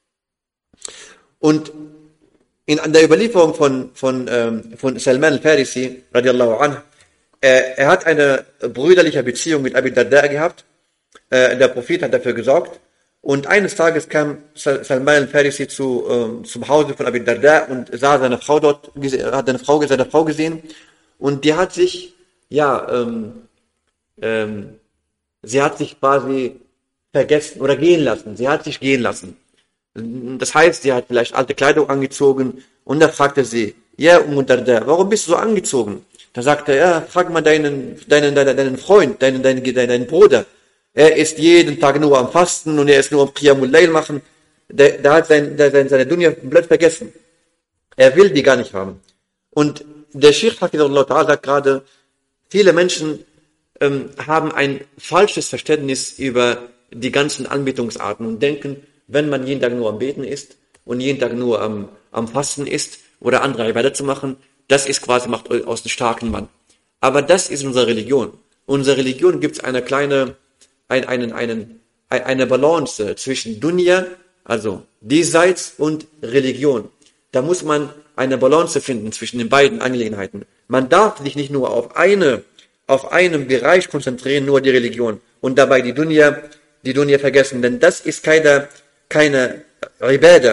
Und in der Überlieferung von, von, ähm, von Salman al-Farisi, radiallahu anh, äh, er hat eine brüderliche Beziehung mit Abi Darda gehabt. Äh, der Prophet hat dafür gesorgt. Und eines Tages kam Salman al-Farisi zu, ähm, zum Hause von Abi Darda und sah seine Frau dort, hat seine Frau, seine Frau gesehen. Und die hat sich, ja, ähm, ähm, sie hat sich quasi vergessen oder gehen lassen. Sie hat sich gehen lassen. Das heißt, sie hat vielleicht alte Kleidung angezogen und da fragte sie, ja, um Darda, warum bist du so angezogen? Da sagte er, ja, frag mal deinen, deinen, deinen, deinen Freund, deinen, deinen, deinen Bruder. Er ist jeden Tag nur am Fasten und er ist nur am Qiyamul Layl machen. Der, der hat sein, der, seine Dunya komplett vergessen. Er will die gar nicht haben. Und der Sheikh Hafidullah sagt gerade, viele Menschen ähm, haben ein falsches Verständnis über die ganzen Anbetungsarten und denken, wenn man jeden Tag nur am Beten ist und jeden Tag nur am, am Fasten ist oder andere Ibadah zu machen, das ist quasi, macht aus einem starken Mann. Aber das ist unsere Religion. Unsere Religion gibt es eine kleine, ein, einen, einen, eine Balance zwischen Dunya, also diesseits und Religion. Da muss man eine Balance finden zwischen den beiden Angelegenheiten. Man darf sich nicht nur auf eine, auf einen Bereich konzentrieren, nur die Religion, und dabei die Dunya, die Dunya vergessen, denn das ist keine, keine Ibadah.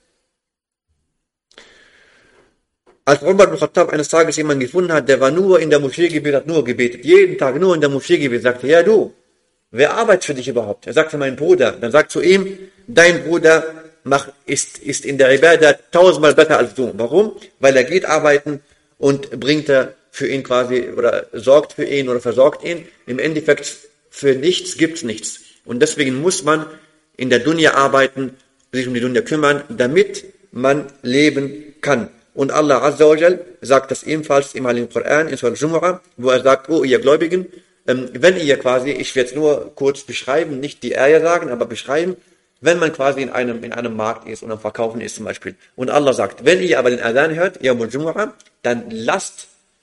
Als Umar ibn Khattab eines Tages jemanden gefunden hat, der war nur in der Moschee gebetet, hat nur gebetet, jeden Tag nur in der Moschee gebetet, sagte, ja du, wer arbeitet für dich überhaupt? Er sagte, mein Bruder. Dann sagt zu ihm, dein Bruder macht, ist, ist in der Ibadah tausendmal besser als du. Warum? Weil er geht arbeiten und bringt er für ihn quasi, oder sorgt für ihn oder versorgt ihn. Im Endeffekt, für nichts gibt's nichts. Und deswegen muss man in der Dunya arbeiten, sich um die Dunya kümmern, damit man leben kann. Und Allah Azza wa Jal sagt das ebenfalls im Heiligen Koran, in Surah Jumu'ah, wo er sagt, oh ihr Gläubigen, ähm, wenn ihr quasi, ich werde es nur kurz beschreiben, nicht die Eier sagen, aber beschreiben, wenn man quasi in einem, in einem Markt ist und am Verkaufen ist zum Beispiel. Und Allah sagt, wenn ihr aber den Adhan hört, Yawmul Jumu'ah, dann lasst,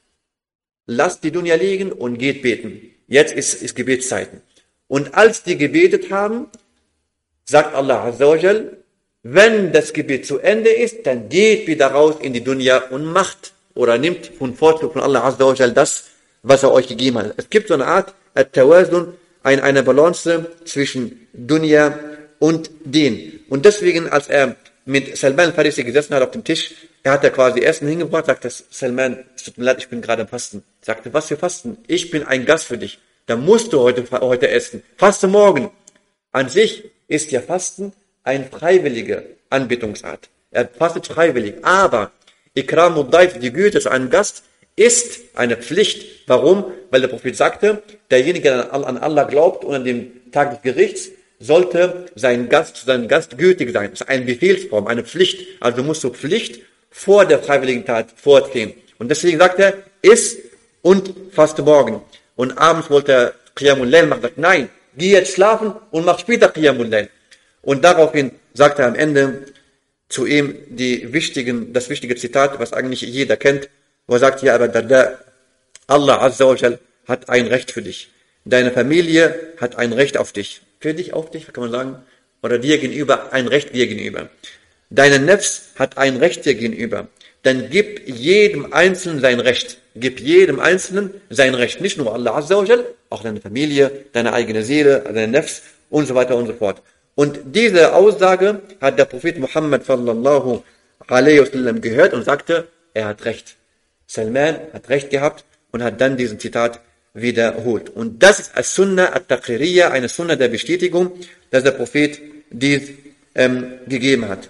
lasst die Dunya liegen und geht beten. Jetzt ist, ist Gebetszeiten. Und als die gebetet haben, sagt Allah Azza wa Jal, wenn das Gebet zu Ende ist, dann geht wieder raus in die Dunya und macht oder nimmt von Vorzug von Allah Azza wa Jal das, was er euch gegeben hat. Es gibt so eine Art Tawazun, ein, eine Balance zwischen Dunya und den. Und deswegen, als er mit Salman al-Farisi gesessen hat auf dem Tisch, er hat er quasi Essen hingebracht, sagte Salman, es tut mir leid, ich bin gerade am Fasten. Sagte, was für Fasten? Ich bin ein Gast für dich. Da musst du heute, heute essen. Faste morgen. An sich ist ja Fasten eine freiwillige Anbetungsart. Er fastet freiwillig. Aber Ikram Daif, die Güte zu einem Gast, ist eine Pflicht. Warum? Weil der Prophet sagte, derjenige, der an Allah glaubt und an dem Tag des Gerichts, sollte sein Gast, sein Gast gütig sein. Das ist eine Befehlsform, eine Pflicht. Also musst du Pflicht vor der freiwilligen Tat vorziehen. Und deswegen sagt er, iss und faste morgen. Und abends wollte er Qiyamul Layl machen. Sagt, nein, geh jetzt schlafen und mach später Qiyamul Layl. Und daraufhin sagt er am Ende zu ihm die wichtigen, das wichtige Zitat, was eigentlich jeder kennt, wo er sagt, ja, aber da, Allah Azza wa Jal hat ein Recht für dich. Deine Familie hat ein Recht auf dich. Für dich, auf dich, kann man sagen. Oder dir gegenüber, ein Recht dir gegenüber. Deine Nefs hat ein Recht dir gegenüber. Dann gib jedem Einzelnen sein Recht. Gib jedem Einzelnen sein Recht. Nicht nur Allah Azza wa Jal, auch deine Familie, deine eigene Seele, deine Nefs und so weiter und so fort. Und diese Aussage hat der Prophet Muhammad sallallahu alaihi wasallam gehört und sagte, er hat recht. Salman hat recht gehabt und hat dann diesen Zitat wiederholt. Und das ist als Sunnah at-Taqiriyya, eine Sunnah der Bestätigung, dass der Prophet dies ähm, gegeben hat.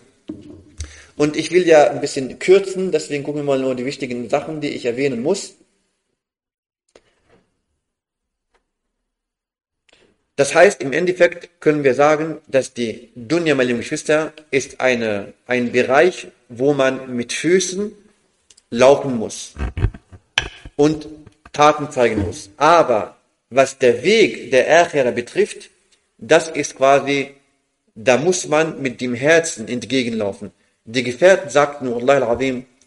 Und ich will ja ein bisschen kürzen, deswegen gucken wir mal nur die wichtigen Sachen, die ich erwähnen muss. Das heißt, im Endeffekt können wir sagen, dass die Dunya, meine lieben Geschwister, ist eine, ein Bereich, wo man mit Füßen laufen muss und Taten zeigen muss. Aber was der Weg der Akhira betrifft, das ist quasi, da muss man mit dem Herzen entgegenlaufen. Die Gefährten sagten, Allah al-Azim,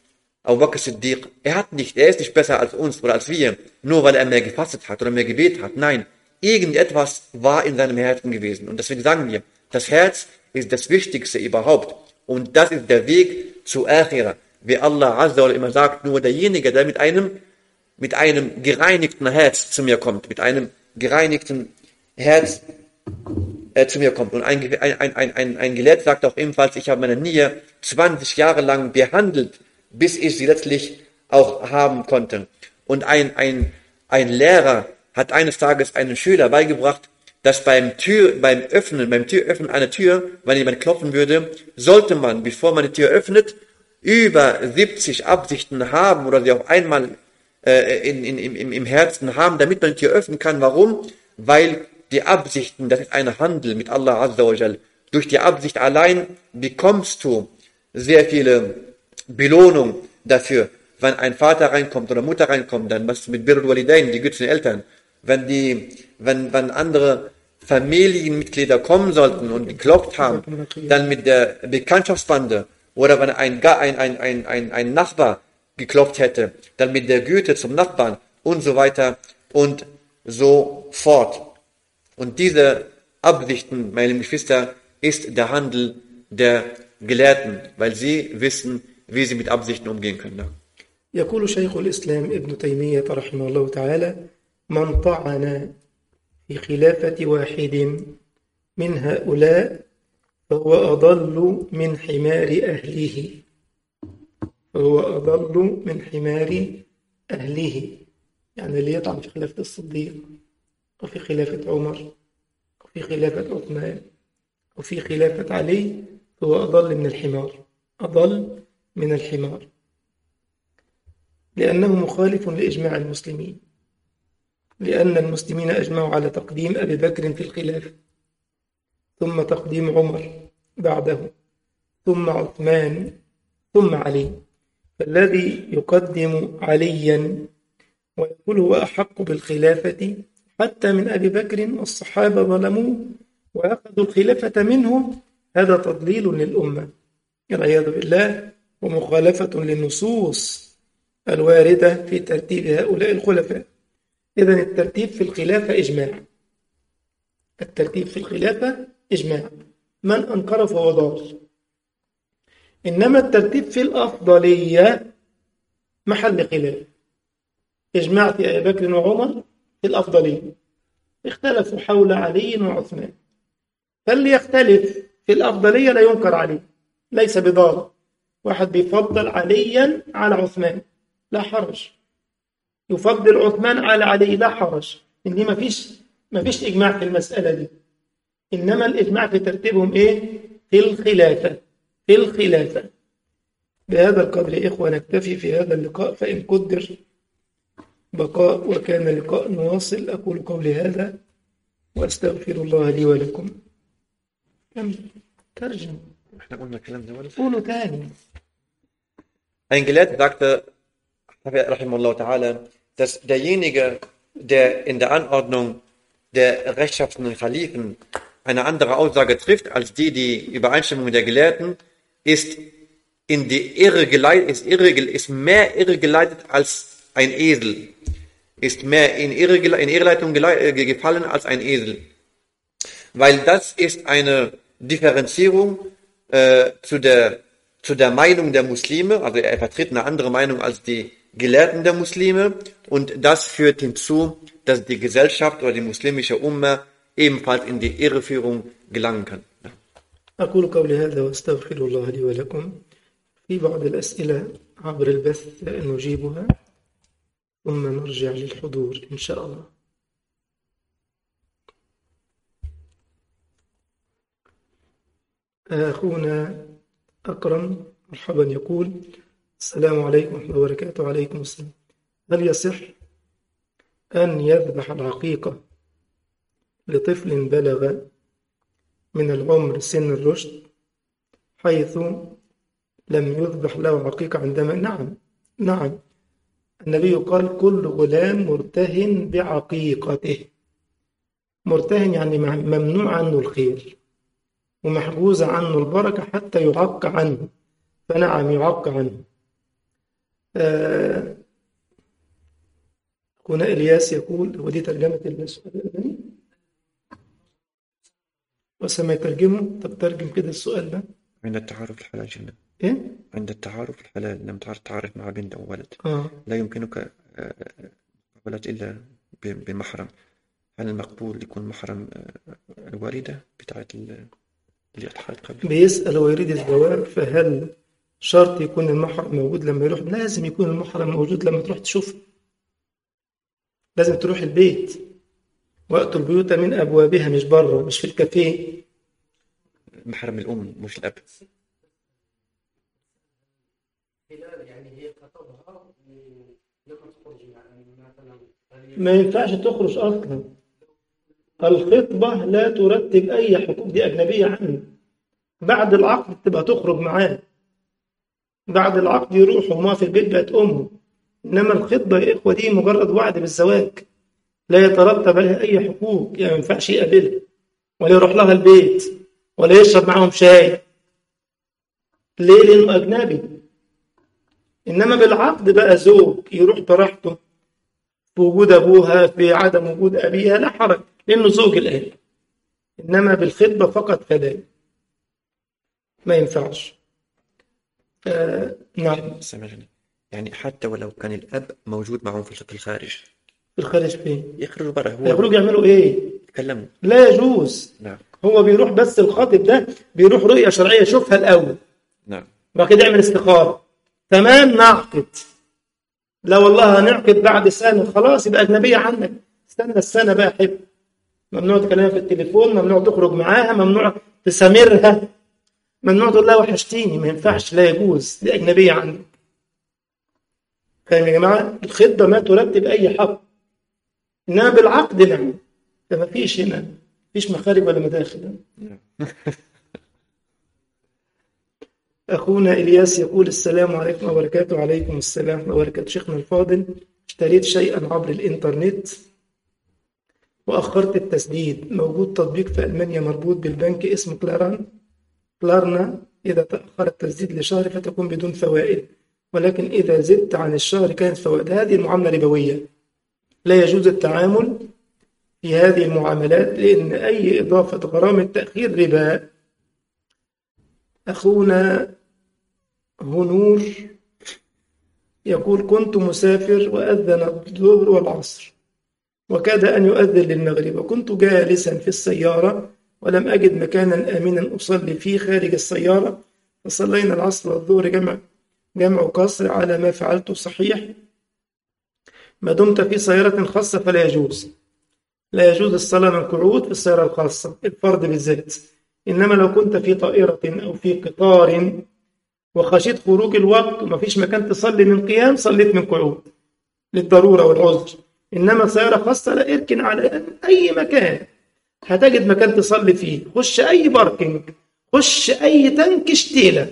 Abu Bakr Siddiq, er hat nicht, er ist nicht besser als uns oder als wir, nur weil er mehr gefastet hat oder mehr gebetet hat. Nein, irgendetwas war in seinem Herzen gewesen. Und deswegen sagen wir, das Herz ist das Wichtigste überhaupt. Und das ist der Weg zu Akhira. Wie Allah Azza wa immer sagt, nur derjenige, der mit einem, mit einem gereinigten Herz zu mir kommt, mit einem gereinigten Herz äh, zu mir kommt. Und ein, ein, ein, ein, ein Gelehrter sagt auch ebenfalls, ich habe meine Niere 20 Jahre lang behandelt, bis ich sie letztlich auch haben konnte. Und ein, ein, ein Lehrer hat eines Tages einen Schüler beigebracht, dass beim Tür, beim Öffnen, beim Türöffnen einer Tür, wenn jemand klopfen würde, sollte man, bevor man die Tür öffnet, über 70 Absichten haben oder sie auf einmal äh, in, in, im, im Herzen haben, damit man die Tür öffnen kann. Warum? Weil die Absichten, das ist ein Handel mit Allah Azza wa Jal. Durch die Absicht allein bekommst du sehr viele Belohnung dafür. Wenn ein Vater reinkommt oder Mutter reinkommt, dann was mit Birrul Walidain, die gütigen Eltern. Wenn die, wenn, wenn andere Familienmitglieder kommen sollten und geklopft haben, dann mit der Bekanntschaftsbande oder wenn ein, ein, ein, ein, ein, ein Nachbar geklopft hätte, dann mit der Güte zum Nachbarn und so weiter und so fort. Und diese Absichten, meine Geschwister, ist der Handel der Gelehrten, weil sie wissen, wie sie mit Absichten umgehen können.
يقول شيخ الإسلام ابن تيمية رحمه الله تعالى من طعن في خلافة واحد من هؤلاء فهو أضل من حمار أهله فهو أضل من حمار أهله يعني اللي يطعن في خلافة الصديق وفي خلافة عمر وفي خلافة عثمان وفي خلافة علي فهو أضل من الحمار أضل من الحمار لأنه مخالف لإجماع المسلمين لأن المسلمين أجمعوا على تقديم أبي بكر في الخلافة ثم تقديم عمر بعده ثم عثمان ثم علي فالذي يقدم عليا ويقول هو أحق بالخلافة حتى من أبي بكر والصحابة ظلموه وأخذوا الخلافة منه هذا تضليل للأمة والعياذ بالله ومخالفة للنصوص الواردة في ترتيب هؤلاء الخلفاء إذا الترتيب في الخلافة إجماع الترتيب في الخلافة إجماع من أنكر فهو ضال إنما الترتيب في الأفضلية محل خلاف إجماع في أبي بكر وعمر في الأفضلية اختلفوا حول علي وعثمان فاللي يختلف في الأفضلية لا ينكر عليه ليس بضال واحد بيفضل عليا على عثمان لا حرج يفضل عثمان على علي لا حرج إن دي ما فيش ما فيش إجماع في المسألة دي إنما الإجماع في ترتيبهم إيه في الخلافة في الخلافة بهذا القدر يا إخوة نكتفي في هذا اللقاء فإن قدر بقاء وكان لقاء واصل أقول قولي هذا وأستغفر الله لي ولكم كم ترجم
احنا قلنا الكلام ده ولا
قولوا تاني
Ein Gelehrter sagte, rahimahullah ta'ala, dass derjenige, der in der Anordnung der rechtschaffenen Khalifen eine andere Aussage trifft als die, die Übereinstimmung der Gelehrten, ist in die Irre geleitet, ist, irre, ist mehr irre geleitet als ein Esel, ist mehr in, irre, in Irrleitung gelei- äh, gefallen als ein Esel. Weil das ist eine Differenzierung äh, zu, der, zu der Meinung der Muslime, also er vertritt eine andere Meinung als die Gelehrten der Muslime und das führt hinzu, dass die Gesellschaft oder die muslimische Umma ebenfalls in die Irreführung gelangen kann.
أقول قولي هذا وأستغفر الله لي ولكم في بعض الأسئلة عبر البث نجيبها ثم نرجع للحضور إن شاء الله أخونا أكرم مرحبا يقول السلام عليكم ورحمة الله وبركاته وعليكم السلام هل يصح أن يذبح العقيقة لطفل بلغ من العمر سن الرشد حيث لم يذبح له عقيقة عندما نعم نعم النبي قال كل غلام مرتهن بعقيقته مرتهن يعني ممنوع عنه الخير ومحجوز عنه البركة حتى يعق عنه فنعم يعق عنه آه، هنا إلياس يقول ودي ترجمة السؤال الأولاني وسما يترجمه طب ترجم كده السؤال ده
عند التعارف الحلال جنة
إيه؟
عند التعارف الحلال لم تعرف تعرف مع بنت أو ولد
آه
لا يمكنك آه، مقابلة إلا ب- بمحرم هل المقبول يكون محرم آه، الوالدة بتاعت ال- اللي اتحرت قبل
بيسأل ويريد الزواج فهل شرط يكون المحرم موجود لما يروح لازم يكون المحرم موجود لما تروح تشوفه لازم تروح البيت وأتوا البيوت من أبوابها مش بره مش في الكافيه
محرم الأم مش الأب
ما ينفعش تخرج أصلا الخطبة لا ترتب أي حقوق دي أجنبية عنه بعد العقد تبقى تخرج معاه بعد العقد يروح وما في البيت بقت أمه إنما الخطبة يا إخوة دي مجرد وعد بالزواج لا يترتب عليها أي حقوق يعني ما ينفعش يقابلها ولا يروح لها البيت ولا يشرب معاهم شاي ليه؟ لأنه أجنبي إنما بالعقد بقى زوج يروح براحته في وجود أبوها في عدم وجود أبيها لا حرج لأنه زوج الآن إنما بالخطبة فقط فلا ما ينفعش آه نعم
سامحني يعني حتى ولو كان الأب موجود معهم في في الخارج
في الخارج فين
يخرجوا برا هو
يخرجوا يعملوا إيه
يتكلموا
لا يجوز
نعم
هو بيروح بس الخاطب ده بيروح رؤية شرعية يشوفها الأول
نعم
بعد كده يعمل استخارة تمام نعقد لا والله هنعقد بعد سنة خلاص يبقى أجنبية عنك استنى السنة بقى حب ممنوع تكلمها في التليفون ممنوع تخرج معاها ممنوع تسامرها ممنوع تقول لها وحشتيني ما ينفعش لا يجوز دي أجنبية عنك فاهم يا جماعة الخطبة ما ترتب أي حق إنما بالعقد نعم فما فيش هنا فيش مخارج ولا مداخل أخونا إلياس يقول السلام عليكم وبركاته وعليكم السلام وبركاته شيخنا الفاضل اشتريت شيئا عبر الإنترنت وأخرت التسديد موجود تطبيق في ألمانيا مربوط بالبنك اسمه كلاران كلارنا إذا تأخر التسديد لشهر فتكون بدون فوائد ولكن إذا زدت عن الشهر كانت فوائد هذه المعاملة ربوية لا يجوز التعامل في هذه المعاملات لأن أي إضافة غرامة تأخير ربا أخونا هنور يقول كنت مسافر وأذن الظهر والعصر وكاد أن يؤذن للمغرب وكنت جالسا في السيارة ولم أجد مكانا آمنا أصلي فيه خارج السيارة فصلينا العصر والظهر جمع جمع قصر على ما فعلته صحيح ما دمت في سيارة خاصة فلا يجوز لا يجوز الصلاة من قعود في السيارة الخاصة الفرد بالذات إنما لو كنت في طائرة أو في قطار وخشيت خروج الوقت وما فيش مكان تصلي من قيام صليت من قعود للضرورة والعذر إنما سيارة خاصة لا اركن على أي مكان هتجد مكان تصلي فيه خش أي باركينج خش أي تنك شتيلة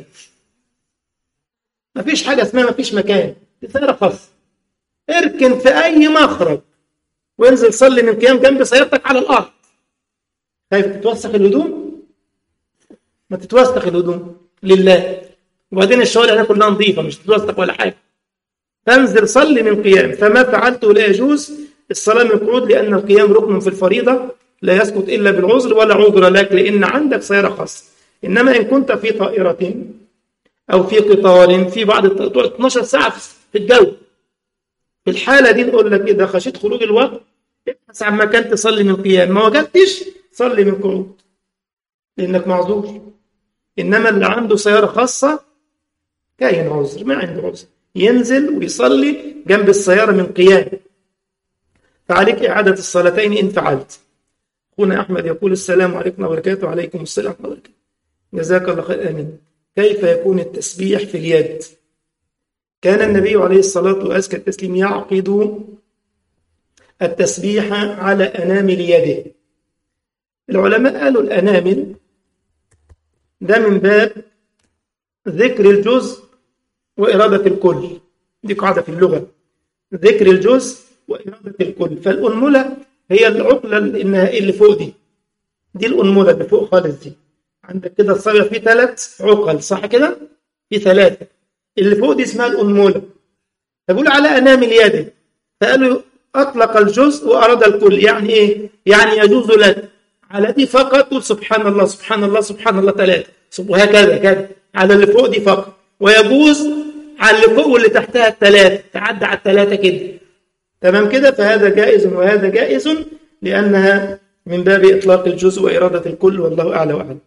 ما فيش حاجة اسمها ما فيش مكان دي سيارة خاصة اركن في أي مخرج وانزل صلي من قيام جنب سيارتك على الأرض خايف تتوسخ الهدوم ما تتوسخ الهدوم لله وبعدين الشوارع هنا كلها نظيفة مش تتوسخ ولا حاجة فانزل صلي من قيام فما فعلته لا يجوز الصلاة من قعود لأن القيام ركن في الفريضة لا يسقط إلا بالعذر ولا عذر لك لأن عندك سيارة خاصة إنما إن كنت في طائرة أو في قطار في بعض الطائرات 12 ساعة في الجو في الحالة دي نقول لك إذا خشيت خروج الوقت ابحث عن مكان تصلي من قيام ما وجدتش صلي من قعود لأنك معذور إنما اللي عنده سيارة خاصة كاين عذر ما عنده عذر ينزل ويصلي جنب السيارة من قيام فعليك إعادة الصلاتين إن فعلت أخونا أحمد يقول السلام عليكم وبركاته وعليكم السلام وبركاته جزاك الله خير آمين كيف يكون التسبيح في اليد كان النبي عليه الصلاة وأزكى التسليم يعقد التسبيح على أنامل يده العلماء قالوا الأنامل ده من باب ذكر الجزء وإرادة الكل دي قاعدة في اللغة ذكر الجزء وإرادة الكل فالأنملة هي العقلة النهائية اللي فوق دي دي الأنملة اللي فوق خالص دي عندك كده الصبع فيه ثلاث عقل صح كده؟ في ثلاثة اللي فوق دي اسمها الأنملة فبيقول على أنامل يده فقالوا أطلق الجزء وأراد الكل يعني إيه؟ يعني يجوز لك على دي فقط تقول سبحان الله سبحان الله سبحان الله ثلاثة وهكذا كده على اللي فوق دي فقط ويجوز على اللي فوق واللي تحتها الثلاثة تعدى على الثلاثة كده تمام كده فهذا جائز وهذا جائز لأنها من باب إطلاق الجزء وإرادة الكل والله أعلى وأعلم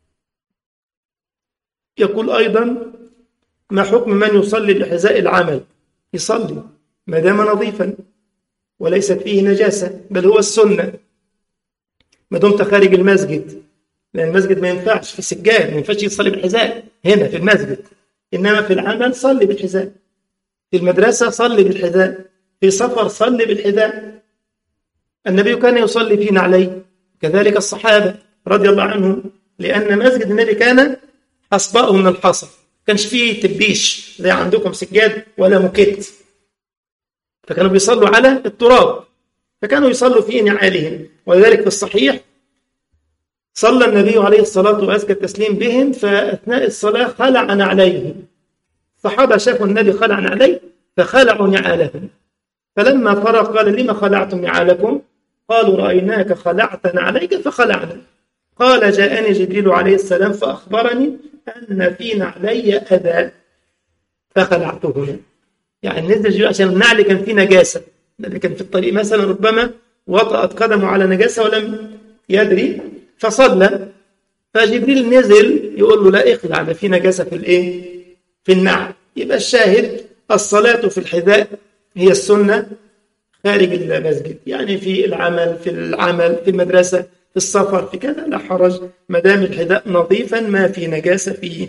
يقول أيضا ما حكم من يصلي بحذاء العمل يصلي ما دام نظيفا وليست فيه نجاسة بل هو السنة ما دمت خارج المسجد لأن المسجد ما ينفعش في سجاد ما ينفعش يصلي بالحذاء هنا في المسجد إنما في العمل صلي بالحذاء في المدرسة صلي بالحذاء في سفر صلي بالحذاء النبي كان يصلي في نعليه كذلك الصحابة رضي الله عنهم لأن مسجد النبي كان أصباؤه من الحصى كانش فيه تبيش زي عندكم سجاد ولا موكيت فكانوا بيصلوا على التراب فكانوا يصلوا في نعالهم ولذلك في الصحيح صلى النبي عليه الصلاة وأزكى التسليم بهم فأثناء الصلاة خلع نعليه الصحابة شافوا النبي خلع نعليه فخلعوا نعالهم فلما فرغ قال لما خلعتم نعالكم قالوا رأيناك خلعت نعليك فخلعنا قال جاءني جبريل عليه السلام فأخبرني أن في نعلي أذى فخلعتهما يعني نزل جبريل عشان النعل كان فيه نجاسة النبي كان في الطريق مثلا ربما وطأت قدمه على نجاسة ولم يدري فصلى فجبريل نزل يقول له لا اخلع ده في نجاسة في الايه في النعل يبقى الشاهد الصلاة في الحذاء هي السنة خارج المسجد يعني في العمل في العمل في المدرسة في السفر في كذا لا حرج ما دام الحذاء نظيفا ما في نجاسة فيه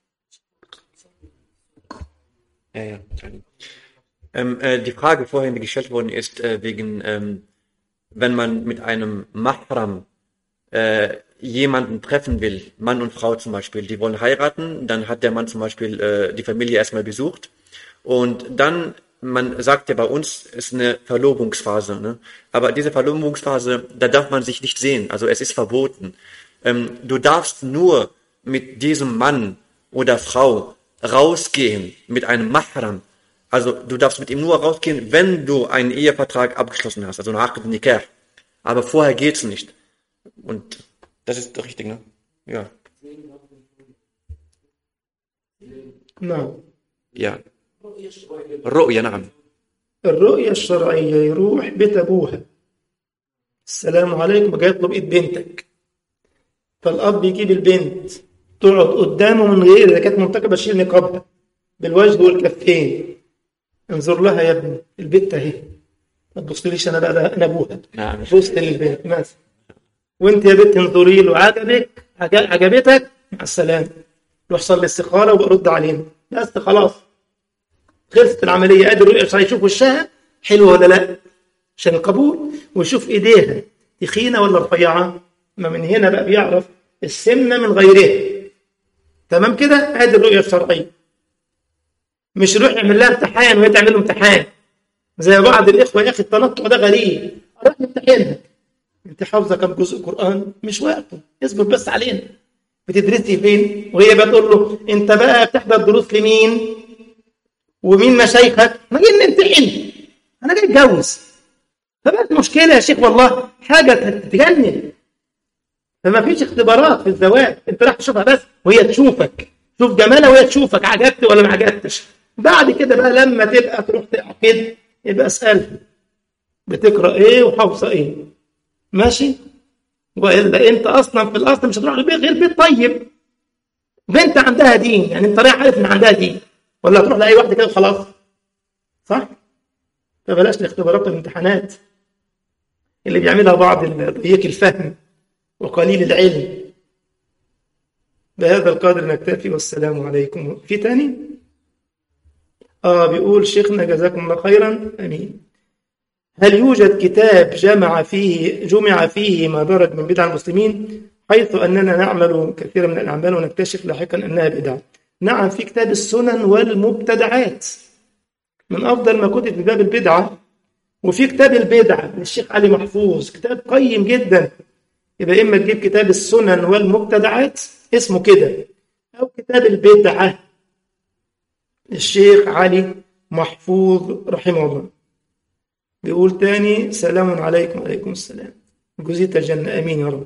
Ja, ja. Ähm, äh, die Frage vorhin, die gestellt worden ist, äh, wegen, ähm, wenn man mit einem Mahram äh, jemanden treffen will, Mann und Frau zum Beispiel, die wollen heiraten, dann hat der Mann zum Beispiel äh, die Familie erstmal besucht und dann, man sagt ja bei uns, ist eine Verlobungsphase, ne? aber diese Verlobungsphase, da darf man sich nicht sehen, also es ist verboten. Ähm, du darfst nur mit diesem Mann oder Frau rausgehen, mit einem Mahram, also du darfst mit ihm nur rausgehen, wenn du einen Ehevertrag abgeschlossen hast, also nach dem Nikah. Aber vorher geht's nicht. Und das ist richtig, ne? Ja.
نعم
Ja. رؤية نعم.
الرؤية الشرعية يروح بيت أبوها السلام عليكم جاي يطلب إيد بنتك فالأب يجيب البنت تقعد قدامه من غير إذا كانت منتقبة تشيل نقابها بالوجه والكفين انظر لها يا ابني البنت أهي ما تبصليش أنا بقى ده أنا أبوها
نعم.
بص للبنت مثلا وأنت يا بنت انظري له عجبك عج- عجبتك مع السلامة روح صلي الاستخارة وارد علينا بس خلاص خلصت العملية ادي الرؤية عشان يشوف وشها حلوة ولا لا عشان القبول ويشوف ايديها تخينة ولا رفيعة ما من هنا بقى بيعرف السمنة من غيرها تمام كده ادي الرؤية الشرعية مش يروح يعمل لها امتحان وهي تعمل له امتحان زي بعض الاخوة يا اخي التنطع ده غريب راح يمتحنها انت حافظة كم جزء قرآن مش وقته اصبر بس علينا بتدرسي فين وهي بتقول له انت بقى بتحضر دروس لمين ومين مشايخك ما جاي نمتحن انا جاي اتجوز فبقت مشكله يا شيخ والله حاجه تتجنن فما فيش اختبارات في الزواج انت راح تشوفها بس وهي تشوفك شوف جمالها وهي تشوفك عجبت ولا ما عجبتش بعد كده بقى لما تبقى تروح تعقد يبقى اسالها بتقرا ايه وحافظه ايه ماشي والا انت اصلا في الاصل مش هتروح لبيت غير بيت طيب بنت عندها دين يعني انت رايح عارف ان عندها دين ولا هتروح لاي واحده كده وخلاص صح فبلاش الاختبارات والامتحانات اللي بيعملها بعض ضيق الفهم وقليل العلم بهذا القدر نكتفي والسلام عليكم في تاني اه بيقول شيخنا جزاكم الله خيرا امين هل يوجد كتاب جمع فيه جمع فيه ما درج من بدع المسلمين حيث اننا نعمل كثيرا من الاعمال ونكتشف لاحقا انها بدعه نعم في كتاب السنن والمبتدعات من افضل ما كتب في باب البدعه وفي كتاب البدعه للشيخ علي محفوظ كتاب قيم جدا يبقى اما تجيب كتاب السنن والمبتدعات اسمه كده او كتاب البدعه للشيخ علي محفوظ رحمه الله بيقول تاني سلام عليكم وعليكم السلام جزيت الجنة أمين يا رب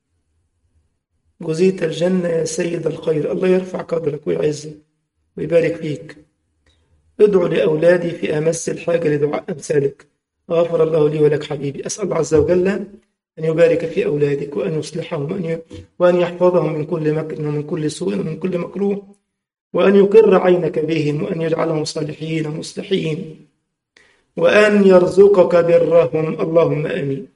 جزيت الجنة يا سيد الخير الله يرفع قدرك ويعزك ويبارك فيك ادعو لأولادي في أمس الحاجة لدعاء أمثالك غفر الله لي ولك حبيبي أسأل الله عز وجل أن يبارك في أولادك وأن يصلحهم وأن ي- وأن يحفظهم من كل مكر ومن كل سوء ومن كل مكروه وأن يقر عينك بهم وأن يجعلهم صالحين مصلحين وأن يرزقك برهم اللهم آمين